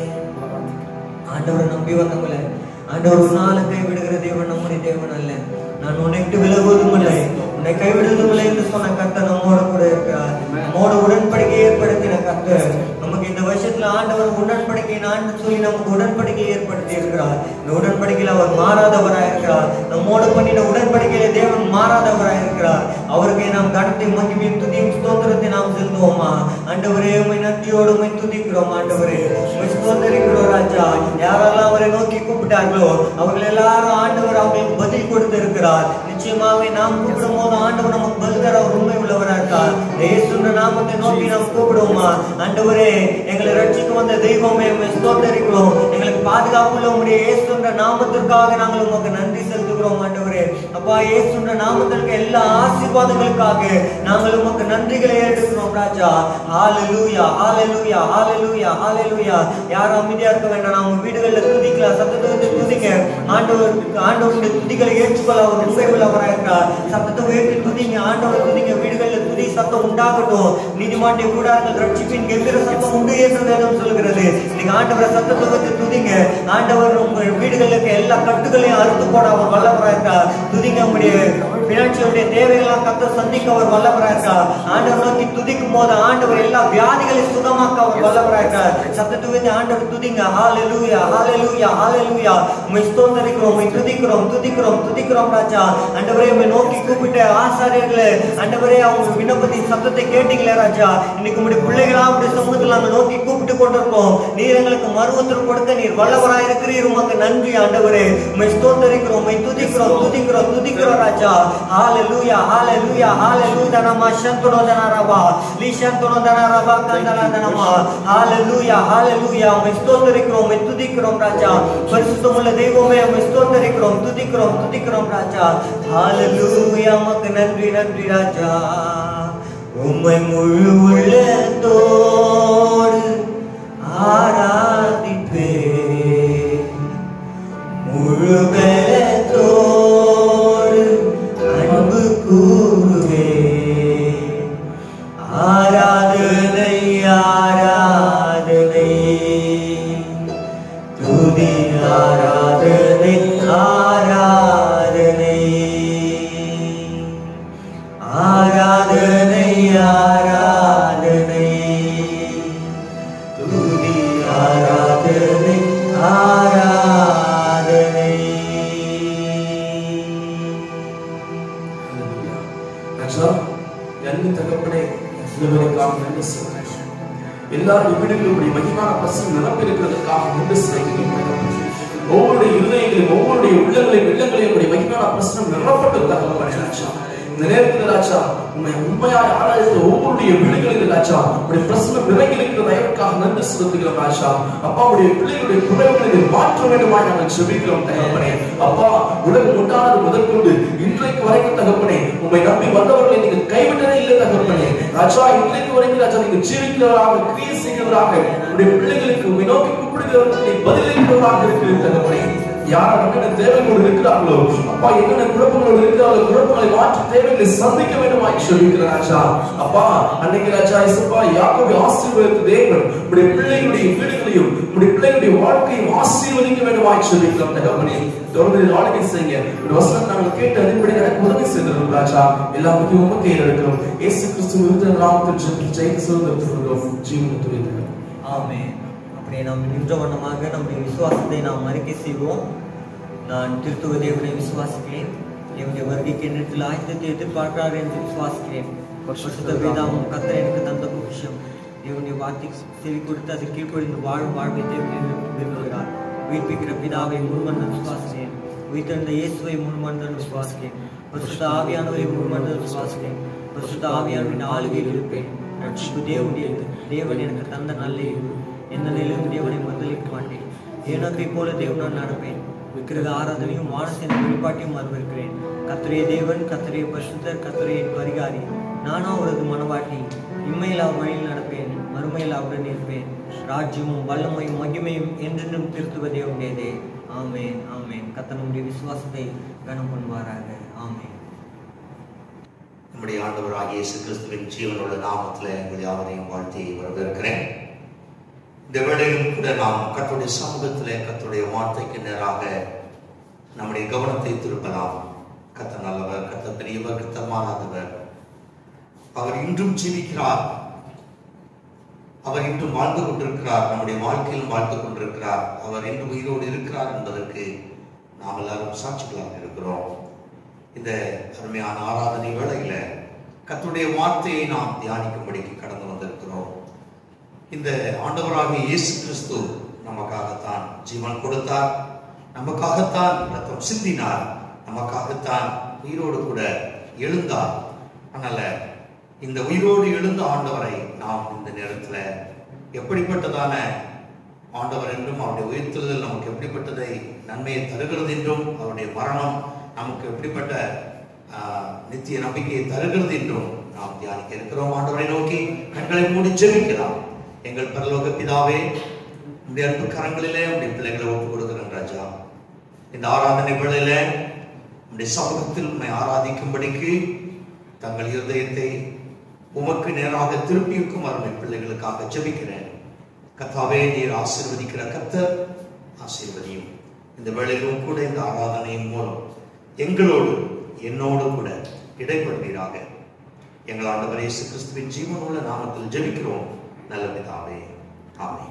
ஆண்டவரை நம்பி வந்தவங்கள ஆண்டவர் ஒரு நாளை கைவிடுகிற தேவன் நம்முடைய தேவன் அல்ல நான் உன்னை விட்டு விலகுவதும் இல்லை உன்னை கைவிடுவதும் இல்லை என்று சொன்ன கர்த்தர் நம்மோட கூட இருக்கிறார் நம்மோட உடன்படிக்கை ஏற்படுத்தின கர்த்தர் நமக்கு இந்த வருஷத்துல ஆண்டவர் உடன்படிக்கை நான் சொல்லி நமக்கு உடன்படிக்கை ஏற்படுத்தி இருக்கிறார் இந்த உடன்படிக்கையில் அவர் மாறாதவராய் இருக்கிறார் நம்மோடு பண்ணின உடன்படிக்கையில தேவன் மாறாதவராய் இருக்கிறார் அவருக்கு நாம் கணத்தை மகிமையும் துதியும் ஸ்தோத்திரத்தை நாம் செலுத்துவோமா ஆண்டவரே உமை நன்றியோடு உமை துதிக்கிறோம் ஆண்டவரே உமை ஸ்தோத்தரிக்கிறோம் ராஜா யாரெல்லாம் அவரை நோக்கி கூப்பிட்டார்களோ அவர்கள் எல்லாரும் ஆண்டவர் அவங்களுக்கு பதில் கொடுத்திருக்கிறார் நிச்சயமாவே நாம் கூப்பிடும் போது ஆண்டவர் நமக்கு பதில் தர அவர் உண்மை உள்ளவரா இருக்கார் இயேசுன்ற நாமத்தை நோக்கி நாம் கூப்பிடுவோமா ஆண்டவரே எங்களை ரட்சிக்க வந்த தெய்வமே உம்மை ஸ்தோத்தரிக்கிறோம் எங்களுக்கு பாதுகாப்புள்ள உங்களுடைய இயேசுன்ற நாமத்திற்காக நாங்கள் உமக்கு நன்றி செலுத்துகிறோம் ஆண்டவரே அப்பா இயேசுன்ற நாமத்திற்கு எல்லா ஆசீர்வாதங்களுக்காக நாங்கள் உமக்கு நன்றிகளை எடுக்கிறோம் ராஜா ஹalleluya ஹalleluya ஹalleluya ஹalleluya யாரும் அமைதியா இருக்க வேண்டாம் நாம வீடுகள்ல துதிக்கலாம் சத்தத்தை வச்சு துதிங்க ஆண்டவருக்கு ஆண்டவருடைய துதிகளை ஏற்றுக்கொள்ள அவர் உண்மை உள்ளவராக இருக்கிறார் சத்தத்தை உயர்த்தி துதிங்க ஆண்டவர் துதிங்க வீடுகள்ல துதி சத்தம் உண்டாகட்டும் நீதிமாண்டிய கூடாரங்கள் ரட்சிப்பின் கெம்பீர சத்தம் உண்டு என்று வேதம் சொல்கிறது நீங்க ஆண்டவரை சத்தத்தை வச்சு துதிங்க ஆண்டவர் உங்கள் வீடுகளுக்கு எல்லா கட்டுகளையும் அறுத்து போட அவர் வல்லவராக இருக்கார் துதிங்க உங்களுடைய பினாட்சியுடைய தேவைகளாம் கத்த சந்திக்க அவர் வல்லவராக இருக்கார் ஆண்டவர் நோக்கி துதிக்கும் போது ஆண்டவர் எல்லா வியாதிகளையும் சுகமாக்க அவர் வல்லவராக இருக்கார் சத்தத்தை வச்சு ஆண்டவர் துதிங்க ஹalleluya ஹalleluya ஹalleluya உம்மை ஸ்தோத்தரிக்கிறோம் உம்மை துதிக்கிறோம் துதிக்கிறோம் துதிக்கிறோம் ராஜா ஆண்டவரே உம்மை நோக்கி கூப்பிட்ட ஆசாரியர்களே ஆண்டவரே அவங்க விண்ணப்பத்தின் சத்தத்தை கேட்டீங்களே ராஜா இன்னைக்கு உங்களுடைய பிள்ளைகளா உங்களுடைய சமூகத்தில் நாங்கள் நோக்கி கூப்பிட்டு கொண்டிருக்கோம் நீர் எங்களுக்கு மருவத்தில் கொடுக்க நீர் வல்லவராய் இருக்கிறீர் உமக்கு நன்றி ஆண்டவரே உம்மை ஸ்தோத்தரிக்கிறோம் உம்மை துதிக்கிறோம் துதிக்கிறோம் துதிக்கிறோம் ராஜா ஹalleluya ஹalleluya ஹalleluya தனமா சந்தனோ தனரபா லீ சந்தனோ தனரபா கந்தனா தனமா ஹalleluya ஹalleluya உம்மை ஸ்தோத்தரிக்கிறோம் உம்மை துதிக்கிறோம் ராஜா பரிசுத்தமுள்ள தெய்வமே உம்மை ஸ்தோத்தரிக்கிறோம் துதிக்கிறோம் துதிக்கிறோம் ராஜா ஹalleluya உமக்கு நன்றி நன்றி ராஜா உம்மை முழு உள்ளத்தோடு ஆராதிப்பேன் முழு பலத்தோடு அன்பு கூறுவேன் ஆராதனை ஆராதனை துதி ஆராதனை ஆராதனை ஆராதனை ஆராதனை துதி ஆராதனை ஆராதனை ஆக்சுவலா நன்றி தகப்பனே சிலுவனுக்காக நன்றி சொல்றேன் எல்லாரும் வீடுகளுடைய மகிமான பசங்க நிரம்பி இருக்கிறதுக்காக நன்றி சொல்கிறேன் ஒவ்வொருடைய இருதயங்களையும் ஒவ்வொருடைய உள்ளங்களையும் உள்ளங்களையும் உடைய மகிமான பிரசனம் நிரப்பட்டு தகவல் ராஜா இந்த நேரத்தில் ராஜா உண்மை உண்மையாய் ஆராய்ந்த ஒவ்வொருடைய வீடுகளில் ராஜா உடைய பிரசனம் நிறைய இருக்கிற தயவுக்காக நன்றி செலுத்துகிறோம் ராஜா அப்பா உடைய பிள்ளைகளுடைய குறைவுகளை மாற்ற வேண்டுமாய் நாங்கள் செபிக்கிறோம் தகப்பனே அப்பா உலகம் உண்டானது முதற்கொண்டு இன்றைக்கு வரைக்கும் தகப்பனே உண்மை நம்பி வந்தவர்களை நீங்க கைவிட்டதே இல்லை தகப்பனே ராஜா இன்றைக்கு வரைக்கும் ராஜா நீங்க ஜீவிக்கிறவராக கிரியை செய்கிறவராக உடைய பிள்ளைகளுக்கு உண்மை நோக்கி கூப்பிடுகிறவர்களை பதிலளிப்பவராக இருக்கிற தகப்பனே யார் என்னென்ன தேவைகளோடு இருக்கிறார்களோ அப்பா என்னென்ன குழப்பங்களோடு இருக்கிறார்களோ குழப்பங்களை மாற்றி தேவைகளை சந்திக்க வேண்டுமாய் சொல்லிக்கிற ராஜா அப்பா அன்னைக்கு ராஜா இசப்பா யாக்கோபை ஆசீர்வதித்த தேவன் உடைய பிள்ளைகளுடைய வீடுகளையும் உடைய பிள்ளைகளுடைய வாழ்க்கையும் ஆசீர்வதிக்க வேண்டுமாய் சொல்லிக்கிறோம் தகவனே தொடர்ந்து ஆளுகை செய்ய ஒரு வசனம் நாங்கள் கேட்டு அதன்படி எனக்கு உதவி செய்திருக்கிறோம் ராஜா எல்லாத்துக்கும் உமக்கு இருக்கிறோம் இயேசு கிறிஸ்து விருது நாமத்தில் ஜெபி ஜெயித்து சுதந்திரத்துகிறோம் ஜீவனை துரிதர்கள் ஆமென் அப்படியே நாம் நின்ற வண்ணமாக நம்முடைய விசுவாசத்தை நாம் அறிக்கை செய்வோம் நான் திருத்துவ தேவனை விசுவாசிக்கிறேன் என்னுடைய வருகைக்கு என்னிடத்தில் ஆயுதத்தை எதிர்பார்க்கிறார் என்று விசுவாசிக்கிறேன் பரிசுத்த வேதாமம் கத்தர் எனக்கு தந்த பொக்கிஷம் தேவனுடைய வார்த்தை செவி கொடுத்து அது கீழ்ப்படிந்து வாழும் வாழ்வை தேவன் விரும்புகிறார் உயிர்ப்பிக்கிற பிதாவை முழுமந்தன் விசுவாசிக்கிறேன் உயிர்த்தெழுந்த இயேசுவை முழுமந்தன் விசுவாசிக்கிறேன் பரிசுத்த ஆவியானவரை முழுமந்தன் விசுவாசிக்கிறேன் பரிசுத்த ஆவியானவரின் ஆளுகையில் இருப்பேன் ரட்சிப்பு தேவனுடையது தேவன் எனக்கு தந்த நல்ல ஈவு. எந்த நிலையிலும் தேவனை முதலிட்டு மாட்டேன் எனக்கு போல தேவன் நான் நடப்பேன் விக்கிரக ஆராதனையும் வானத்தின் வெளிப்பாட்டையும் வரவேற்கிறேன் கத்தரே தேவன் கத்தரே பரிசுத்தர் கத்தரே என் பரிகாரி நானும் அவரது மனவாட்டி இம்மையில் அவர் வழியில் நடப்பேன் மறுமையில் அவருடன் இருப்பேன் ராஜ்யமும் வல்லமையும் மகிமையும் என்றென்றும் திருத்துவ தேவனுடையதே ஆமென் ஆமென் கத்தர் நம்முடைய விசுவாசத்தை கனம் பண்ணுவாராக ஆமென் நம்முடைய ஆண்டவராகிய இயேசு கிறிஸ்துவின் ஜீவனுள்ள நாமத்தில் உங்கள் யாவரையும் வாழ்த்தி வரவேற்கிறேன் இந்த வேளையிலும் கூட நாம் கர்த்தருடைய சமூகத்திலே கர்த்தருடைய வார்த்தைக்கு நேராக நம்முடைய கவனத்தை திருப்பலாம் கத்த நல்லவர் கத்த பெரியவர் கத்த மாறாதவர் அவர் இன்றும் ஜீவிக்கிறார் அவர் இன்றும் வாழ்ந்து கொண்டிருக்கிறார் நம்முடைய வாழ்க்கையில் வாழ்ந்து கொண்டிருக்கிறார் அவர் இன்றும் உயிரோடு இருக்கிறார் என்பதற்கு நாம் எல்லாரும் சாட்சிகளாக இருக்கிறோம் இந்த அருமையான ஆராதனை வேளையில கர்த்தருடைய வார்த்தையை நாம் தியானிக்கும்படிக்கு கடந்து வந்திருக்கிறோம் இந்த ஆண்டவராகிய இயேசு கிறிஸ்து நமக்காகத்தான் ஜீவன் கொடுத்தார் நமக்காகத்தான் ரத்தம் சிந்தினார் நமக்காகத்தான் உயிரோடு கூட எழுந்தார் அதனால இந்த உயிரோடு எழுந்த ஆண்டவரை நாம் இந்த நேரத்துல எப்படிப்பட்டதான ஆண்டவர் என்றும் அவருடைய உயிர்த்தெழுதல் நமக்கு எப்படிப்பட்டதை நன்மையை தருகிறது என்றும் அவருடைய மரணம் நமக்கு எப்படிப்பட்ட ஆஹ், நித்திய நம்பிக்கையை தருகிறது என்றும் நாம் தியானிக்க இருக்கிறோம் ஆண்டவரை நோக்கி கண்களை மூடி ஜெபிக்கலாம் எங்கள் பரலோக பிதாவே உடைய அன்பு கரங்களிலே உடைய பிள்ளைகளை ஒப்புக் கொடுக்கிறேன் ராஜா இந்த ஆராதனை வேளையில உடைய சமூகத்தில் உண்மை ஆராதிக்கும்படிக்கு தங்கள் இருதயத்தை உமக்கு நேராக திருப்பியிருக்கும் அருமை பிள்ளைகளுக்காக ஜெபிக்கிறேன் கத்தாவே நீர் ஆசீர்வதிக்கிற கத்தர் ஆசீர்வதியும் இந்த வேளையிலும் கூட இந்த ஆராதனையின் மூலம் எங்களோடு என்னோடு கூட இடைப்படுவீராக எங்கள் ஆண்டவர் இயேசு கிறிஸ்துவின் ஜீவனுள்ள நாமத்தில் ஜெபிக்கிறோம் நல்ல பிதாவே ஆமென்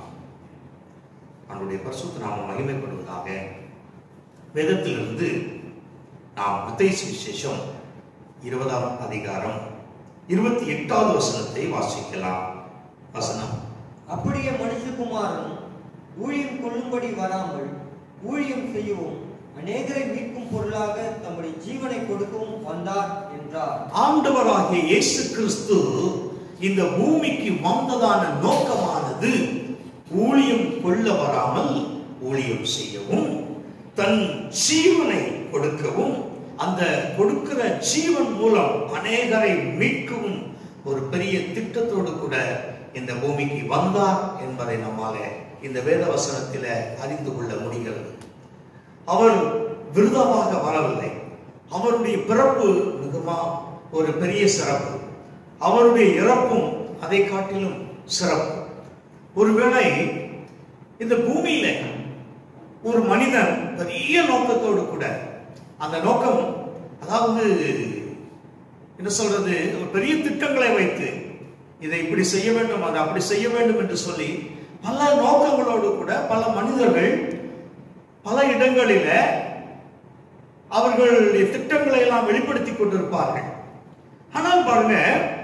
அவனுடைய பரிசுத்த நாமம் மகிமைப்படுவதாக வேதத்திலிருந்து நாம் மத்தேயு விசேஷம் இருபதாம் அதிகாரம் இருபத்தி எட்டாவது வசனத்தை வாசிக்கலாம் வசனம் அப்படியே மனுஷகுமாரன் ஊழியம் கொள்ளும்படி வராமல் ஊழியம் செய்யவும் அநேகரை மீட்கும் பொருளாக தம்முடைய ஜீவனை கொடுக்கவும் வந்தார் என்றார் ஆண்டவராகிய இயேசு கிறிஸ்து இந்த பூமிக்கு வந்ததான நோக்கமானது ஊழியம் கொள்ள வராமல் ஊழியம் செய்யவும் தன் ஜீவனை கொடுக்கவும் அந்த கொடுக்கிற ஜீவன் மூலம் அநேகரை மீட்கவும் ஒரு பெரிய திட்டத்தோடு கூட இந்த பூமிக்கு வந்தார் என்பதை நம்மால இந்த வேத வசனத்தில அறிந்து கொள்ள முடிகிறது அவர் விருதமாக வரவில்லை அவருடைய பிறப்பு மிகமா ஒரு பெரிய சிறப்பு அவருடைய இறப்பும் அதை காட்டிலும் சிறப்பு ஒருவேளை இந்த பூமியில ஒரு மனிதன் பெரிய நோக்கத்தோடு கூட அந்த நோக்கம் அதாவது என்ன சொல்றது ஒரு பெரிய திட்டங்களை வைத்து இதை இப்படி செய்ய வேண்டும் அதை அப்படி செய்ய வேண்டும் என்று சொல்லி பல நோக்கங்களோடு கூட பல மனிதர்கள் பல இடங்களில அவர்களுடைய திட்டங்களை எல்லாம் வெளிப்படுத்தி கொண்டிருப்பார்கள் ஆனால் பாருங்க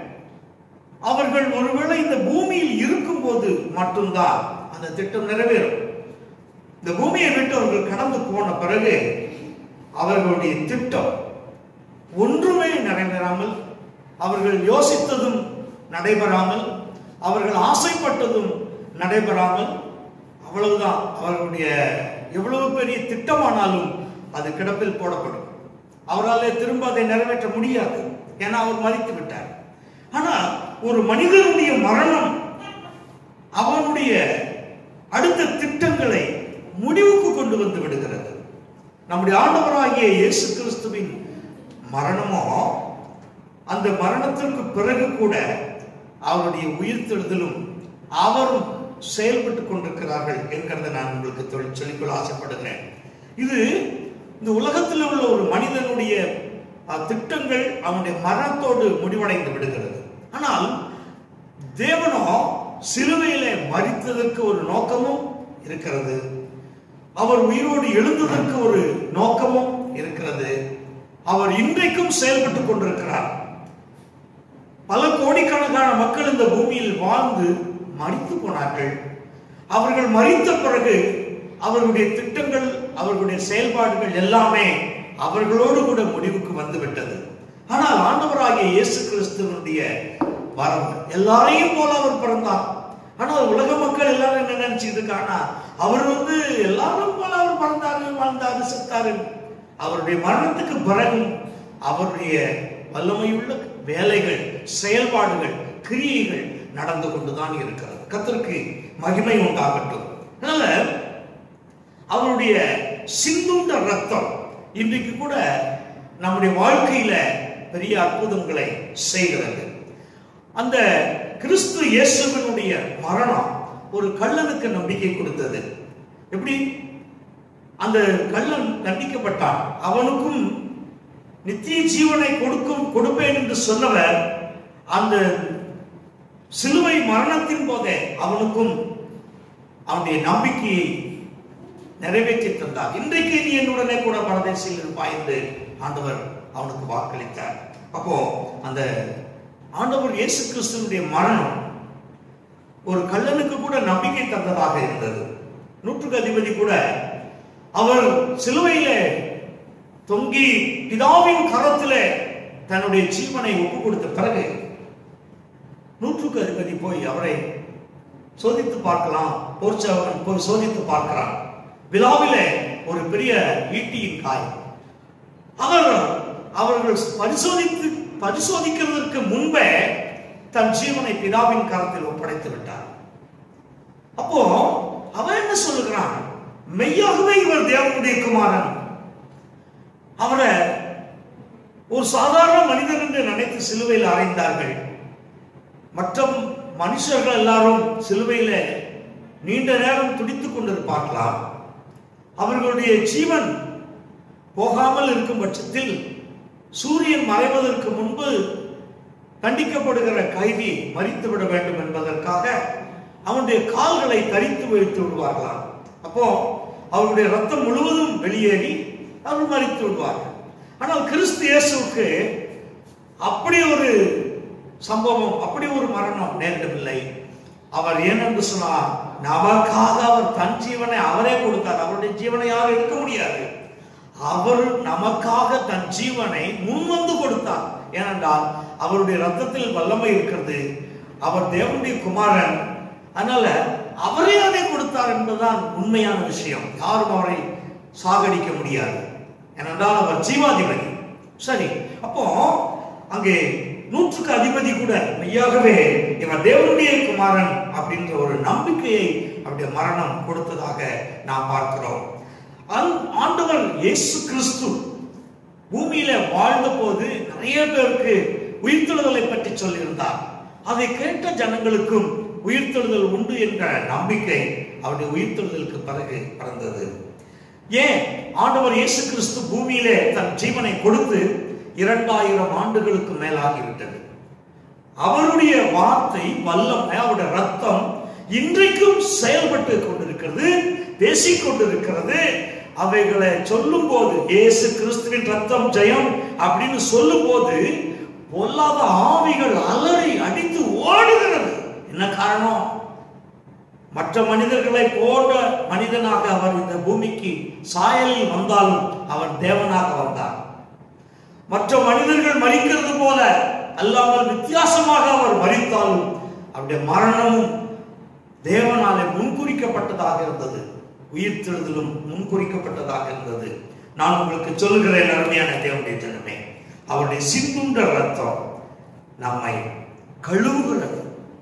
அவர்கள் ஒருவேளை இந்த பூமியில் இருக்கும்போது மட்டும்தான் அந்த திட்டம் நிறைவேறும் இந்த பூமியை விட்டு அவர்கள் கடந்து போன பிறகு அவர்களுடைய திட்டம் ஒன்றுமே நிறைவேறாமல் அவர்கள் யோசித்ததும் நடைபெறாமல் அவர்கள் ஆசைப்பட்டதும் நடைபெறாமல் அவ்வளவுதான் அவர்களுடைய எவ்வளவு பெரிய திட்டமானாலும் அது கிடப்பில் போடப்படும் அவராலே திரும்ப அதை நிறைவேற்ற முடியாது ஏன்னா அவர் மறித்து விட்டார் ஆனா ஒரு மனிதனுடைய மரணம் அவனுடைய அடுத்த திட்டங்களை முடிவுக்கு கொண்டு வந்து விடுகிறது நம்முடைய ஆண்டவராகிய இயேசு கிறிஸ்துவின் மரணமோ அந்த மரணத்திற்கு பிறகு கூட அவருடைய உயிர்த்தெழுதலும் அவரும் செயல்பட்டு கொண்டிருக்கிறார்கள் என்கிறத நான் உங்களுக்கு தொழில் சொல்லிக்கொள்ள ஆசைப்படுகிறேன் இது இந்த உலகத்தில் உள்ள ஒரு மனிதனுடைய அஹ், திட்டங்கள் அவனுடைய மரணத்தோடு முடிவடைந்து விடுகிறது ஆனால் தேவனோ சிலுவையிலே மரித்ததற்கு ஒரு நோக்கமும் இருக்கிறது அவர் உயிரோடு எழுந்ததற்கு ஒரு நோக்கமும் இருக்கிறது அவர் இன்றைக்கும் செயல்பட்டுக் கொண்டிருக்கிறார் பல கோடிக்கணக்கான மக்கள் இந்த பூமியில் வாழ்ந்து மறித்து போனார்கள் அவர்கள் மறித்த பிறகு அவர்களுடைய திட்டங்கள் அவர்களுடைய செயல்பாடுகள் எல்லாமே அவர்களோடு கூட முடிவுக்கு வந்துவிட்டது ஆனால் ஆண்டவராகிய இயேசு கிறிஸ்துவனுடைய வரவர் எல்லாரையும் போல அவர் பிறந்தார் ஆனால் உலக மக்கள் எல்லாரும் என்ன நினைச்சிட்டு இருக்காங்கன்னா அவர் வந்து எல்லாரும் போல அவர் பிறந்தாரு வாழ்ந்தாரு செத்தாரு அவருடைய மரணத்துக்கு பிறகும் அவருடைய வல்லமையுள்ள வேலைகள் செயல்பாடுகள் கிரியைகள் நடந்து கொண்டுதான் இருக்கிறது கர்த்தருக்கு மகிமை உண்டாகட்டும் அதனால அவருடைய சிந்துண்ட ரத்தம் இன்றைக்கு கூட நம்முடைய வாழ்க்கையில பெரிய அற்புதங்களை செய்கிறது அந்த கிறிஸ்து இயேசுவினுடைய மரணம் ஒரு கள்ளனுக்கு நம்பிக்கை கொடுத்தது எப்படி அந்த கள்ளன் தண்டிக்கப்பட்டான் அவனுக்கும் நித்திய ஜீவனை கொடுக்கும் கொடுப்பேன் என்று சொன்னவர் அந்த சிலுவை மரணத்தின் போதே அவனுக்கும் அவனுடைய நம்பிக்கையை நிறைவேற்றி தந்தார் இன்றைக்கு நீ என்னுடனே கூட பரதேசில் இருப்பாய் என்று ஆண்டவர் அவனுக்கு வாக்களித்தார் அப்போ அந்த ஆண்டவர் இயேசு கிறிஸ்துவனுடைய மரணம் ஒரு கள்ளனுக்கு கூட நம்பிக்கை தந்ததாக இருந்தது நூற்றுக்கு அதிபதி கூட அவர் சிலுவையிலே தொங்கி பிதாவின் கரத்திலே தன்னுடைய ஜீவனை ஒப்பு கொடுத்த பிறகு நூற்றுக்கு அதிபதி போய் அவரை சோதித்து பார்க்கலாம் போர்ச்சவன் போய் சோதித்து பார்க்கிறான் விழாவிலே ஒரு பெரிய ஈட்டியின் காய் அவர் அவர்கள் பரிசோதித்து பரிசோதிக்கிறதற்கு முன்பே தன் ஜீவனை பிதாவின் கரத்தில் ஒப்படைத்து விட்டார் அப்போ அவன் என்ன சொல்லுகிறான் மெய்யாகவே இவர் தேவனுடைய குமாரன் அவரை ஒரு சாதாரண மனிதன் என்று நினைத்து சிலுவையில் அறைந்தார்கள் மற்ற மனுஷர்கள் எல்லாரும் சிலுவையில நீண்ட நேரம் துடித்துக் கொண்டிருப்பார்களாம் அவர்களுடைய ஜீவன் போகாமல் இருக்கும் பட்சத்தில் சூரியன் மறைவதற்கு முன்பு தண்டிக்கப்படுகிற கைதி மறித்து விட வேண்டும் என்பதற்காக அவனுடைய கால்களை தரித்து வைத்து விடுவார்களாம் அப்போ அவருடைய ரத்தம் முழுவதும் வெளியேறி அவர் மறித்து விடுவார்கள் ஆனால் கிறிஸ்து இயேசுவுக்கு அப்படி ஒரு சம்பவம் அப்படி ஒரு மரணம் நேரிடவில்லை அவர் ஏனென்று சொன்னார் நமக்காக அவர் தன் ஜீவனை அவரே கொடுத்தார் அவருடைய ஜீவனை யாரும் எடுக்க முடியாது அவர் நமக்காக தன் ஜீவனை முன்வந்து கொடுத்தார் ஏனென்றால் அவருடைய ரத்தத்தில் வல்லமை இருக்கிறது அவர் தேவனுடைய குமாரன் அதனால அவரே அதை கொடுத்தார் என்பதுதான் உண்மையான விஷயம் யாரும் அவரை சாகடிக்க முடியாது ஏனென்றால் அவர் ஜீவாதிபதி சரி அப்போ அங்கே நூற்றுக்கு அதிபதி கூட மெய்யாகவே இவர் தேவனுடைய குமாரன் அப்படின்ற ஒரு நம்பிக்கையை அவருடைய மரணம் கொடுத்ததாக நாம் பார்க்கிறோம் அந்த ஆண்டவர் இயேசு கிறிஸ்து பூமியில வாழ்ந்த போது நிறைய பேருக்கு உயிர்த்தெழுதலை பற்றி சொல்லியிருந்தார் அதை கேட்ட ஜனங்களுக்கும் உயிர்த்தெழுதல் உண்டு என்ற நம்பிக்கை அவருடைய உயிர்த்தெழுதலுக்கு பிறகு பிறந்தது ஏன் ஆண்டவர் இயேசு கிறிஸ்து பூமியிலே தன் ஜீவனை கொடுத்து இரண்டாயிரம் ஆண்டுகளுக்கு மேலாகிவிட்டது அவருடைய வார்த்தை வல்லமை அவருடைய ரத்தம் இன்றைக்கும் செயல்பட்டு கொண்டிருக்கிறது பேசிக் கொண்டிருக்கிறது அவைகளை சொல்லும் போது இயேசு கிறிஸ்துவின் ரத்தம் ஜெயம் அப்படின்னு சொல்லும் போது பொல்லாத ஆவிகள் அலறி அடித்து ஓடுகிறது என்ன காரணம் மற்ற மனிதர்களை போன்ற மனிதனாக அவர் இந்த பூமிக்கு சாயலில் வந்தாலும் அவர் தேவனாக வந்தார் மற்ற மனிதர்கள் மறிக்கிறது போல அல்லாமல் வித்தியாசமாக அவர் மறித்தாலும் அவருடைய மரணமும் தேவனாலே முன்குறிக்கப்பட்டதாக இருந்தது உயிர்த்தெழுதலும் முன்குறிக்கப்பட்டதாக இருந்தது நான் உங்களுக்கு சொல்லுகிறேன் அருமையான தேவனுடைய ஜனமே அவருடைய சிந்துண்ட ரத்தம் நம்மை கழுவுகிறது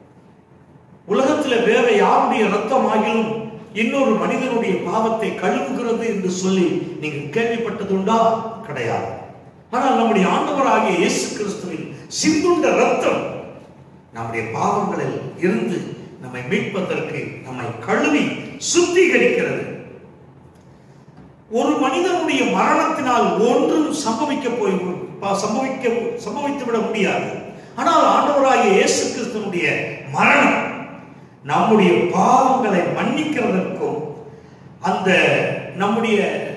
உலகத்துல வேற யாருடைய ரத்தம் ஆகிலும் இன்னொரு மனிதனுடைய பாவத்தை கழுவுகிறது என்று சொல்லி நீங்கள் கேள்விப்பட்டதுண்டா கிடையாது ஆனால் நம்முடைய ஆண்டவராகிய இயேசு கிறிஸ்துவின் சிந்துண்ட ரத்தம் நம்முடைய பாவங்களில் இருந்து நம்மை மீட்பதற்கு நம்மை கழுவி சுத்திகரிக்கிறது ஒரு மனிதனுடைய மரணத்தினால் ஒன்றும் சம்பவிக்க போய் சம்பவிக்க சம்பவித்து விட முடியாது ஆனால் ஆண்டவராகிய இயேசு கிறிஸ்துவனுடைய மரணம் நம்முடைய பாவங்களை மன்னிக்கிறதற்கும் அந்த நம்முடைய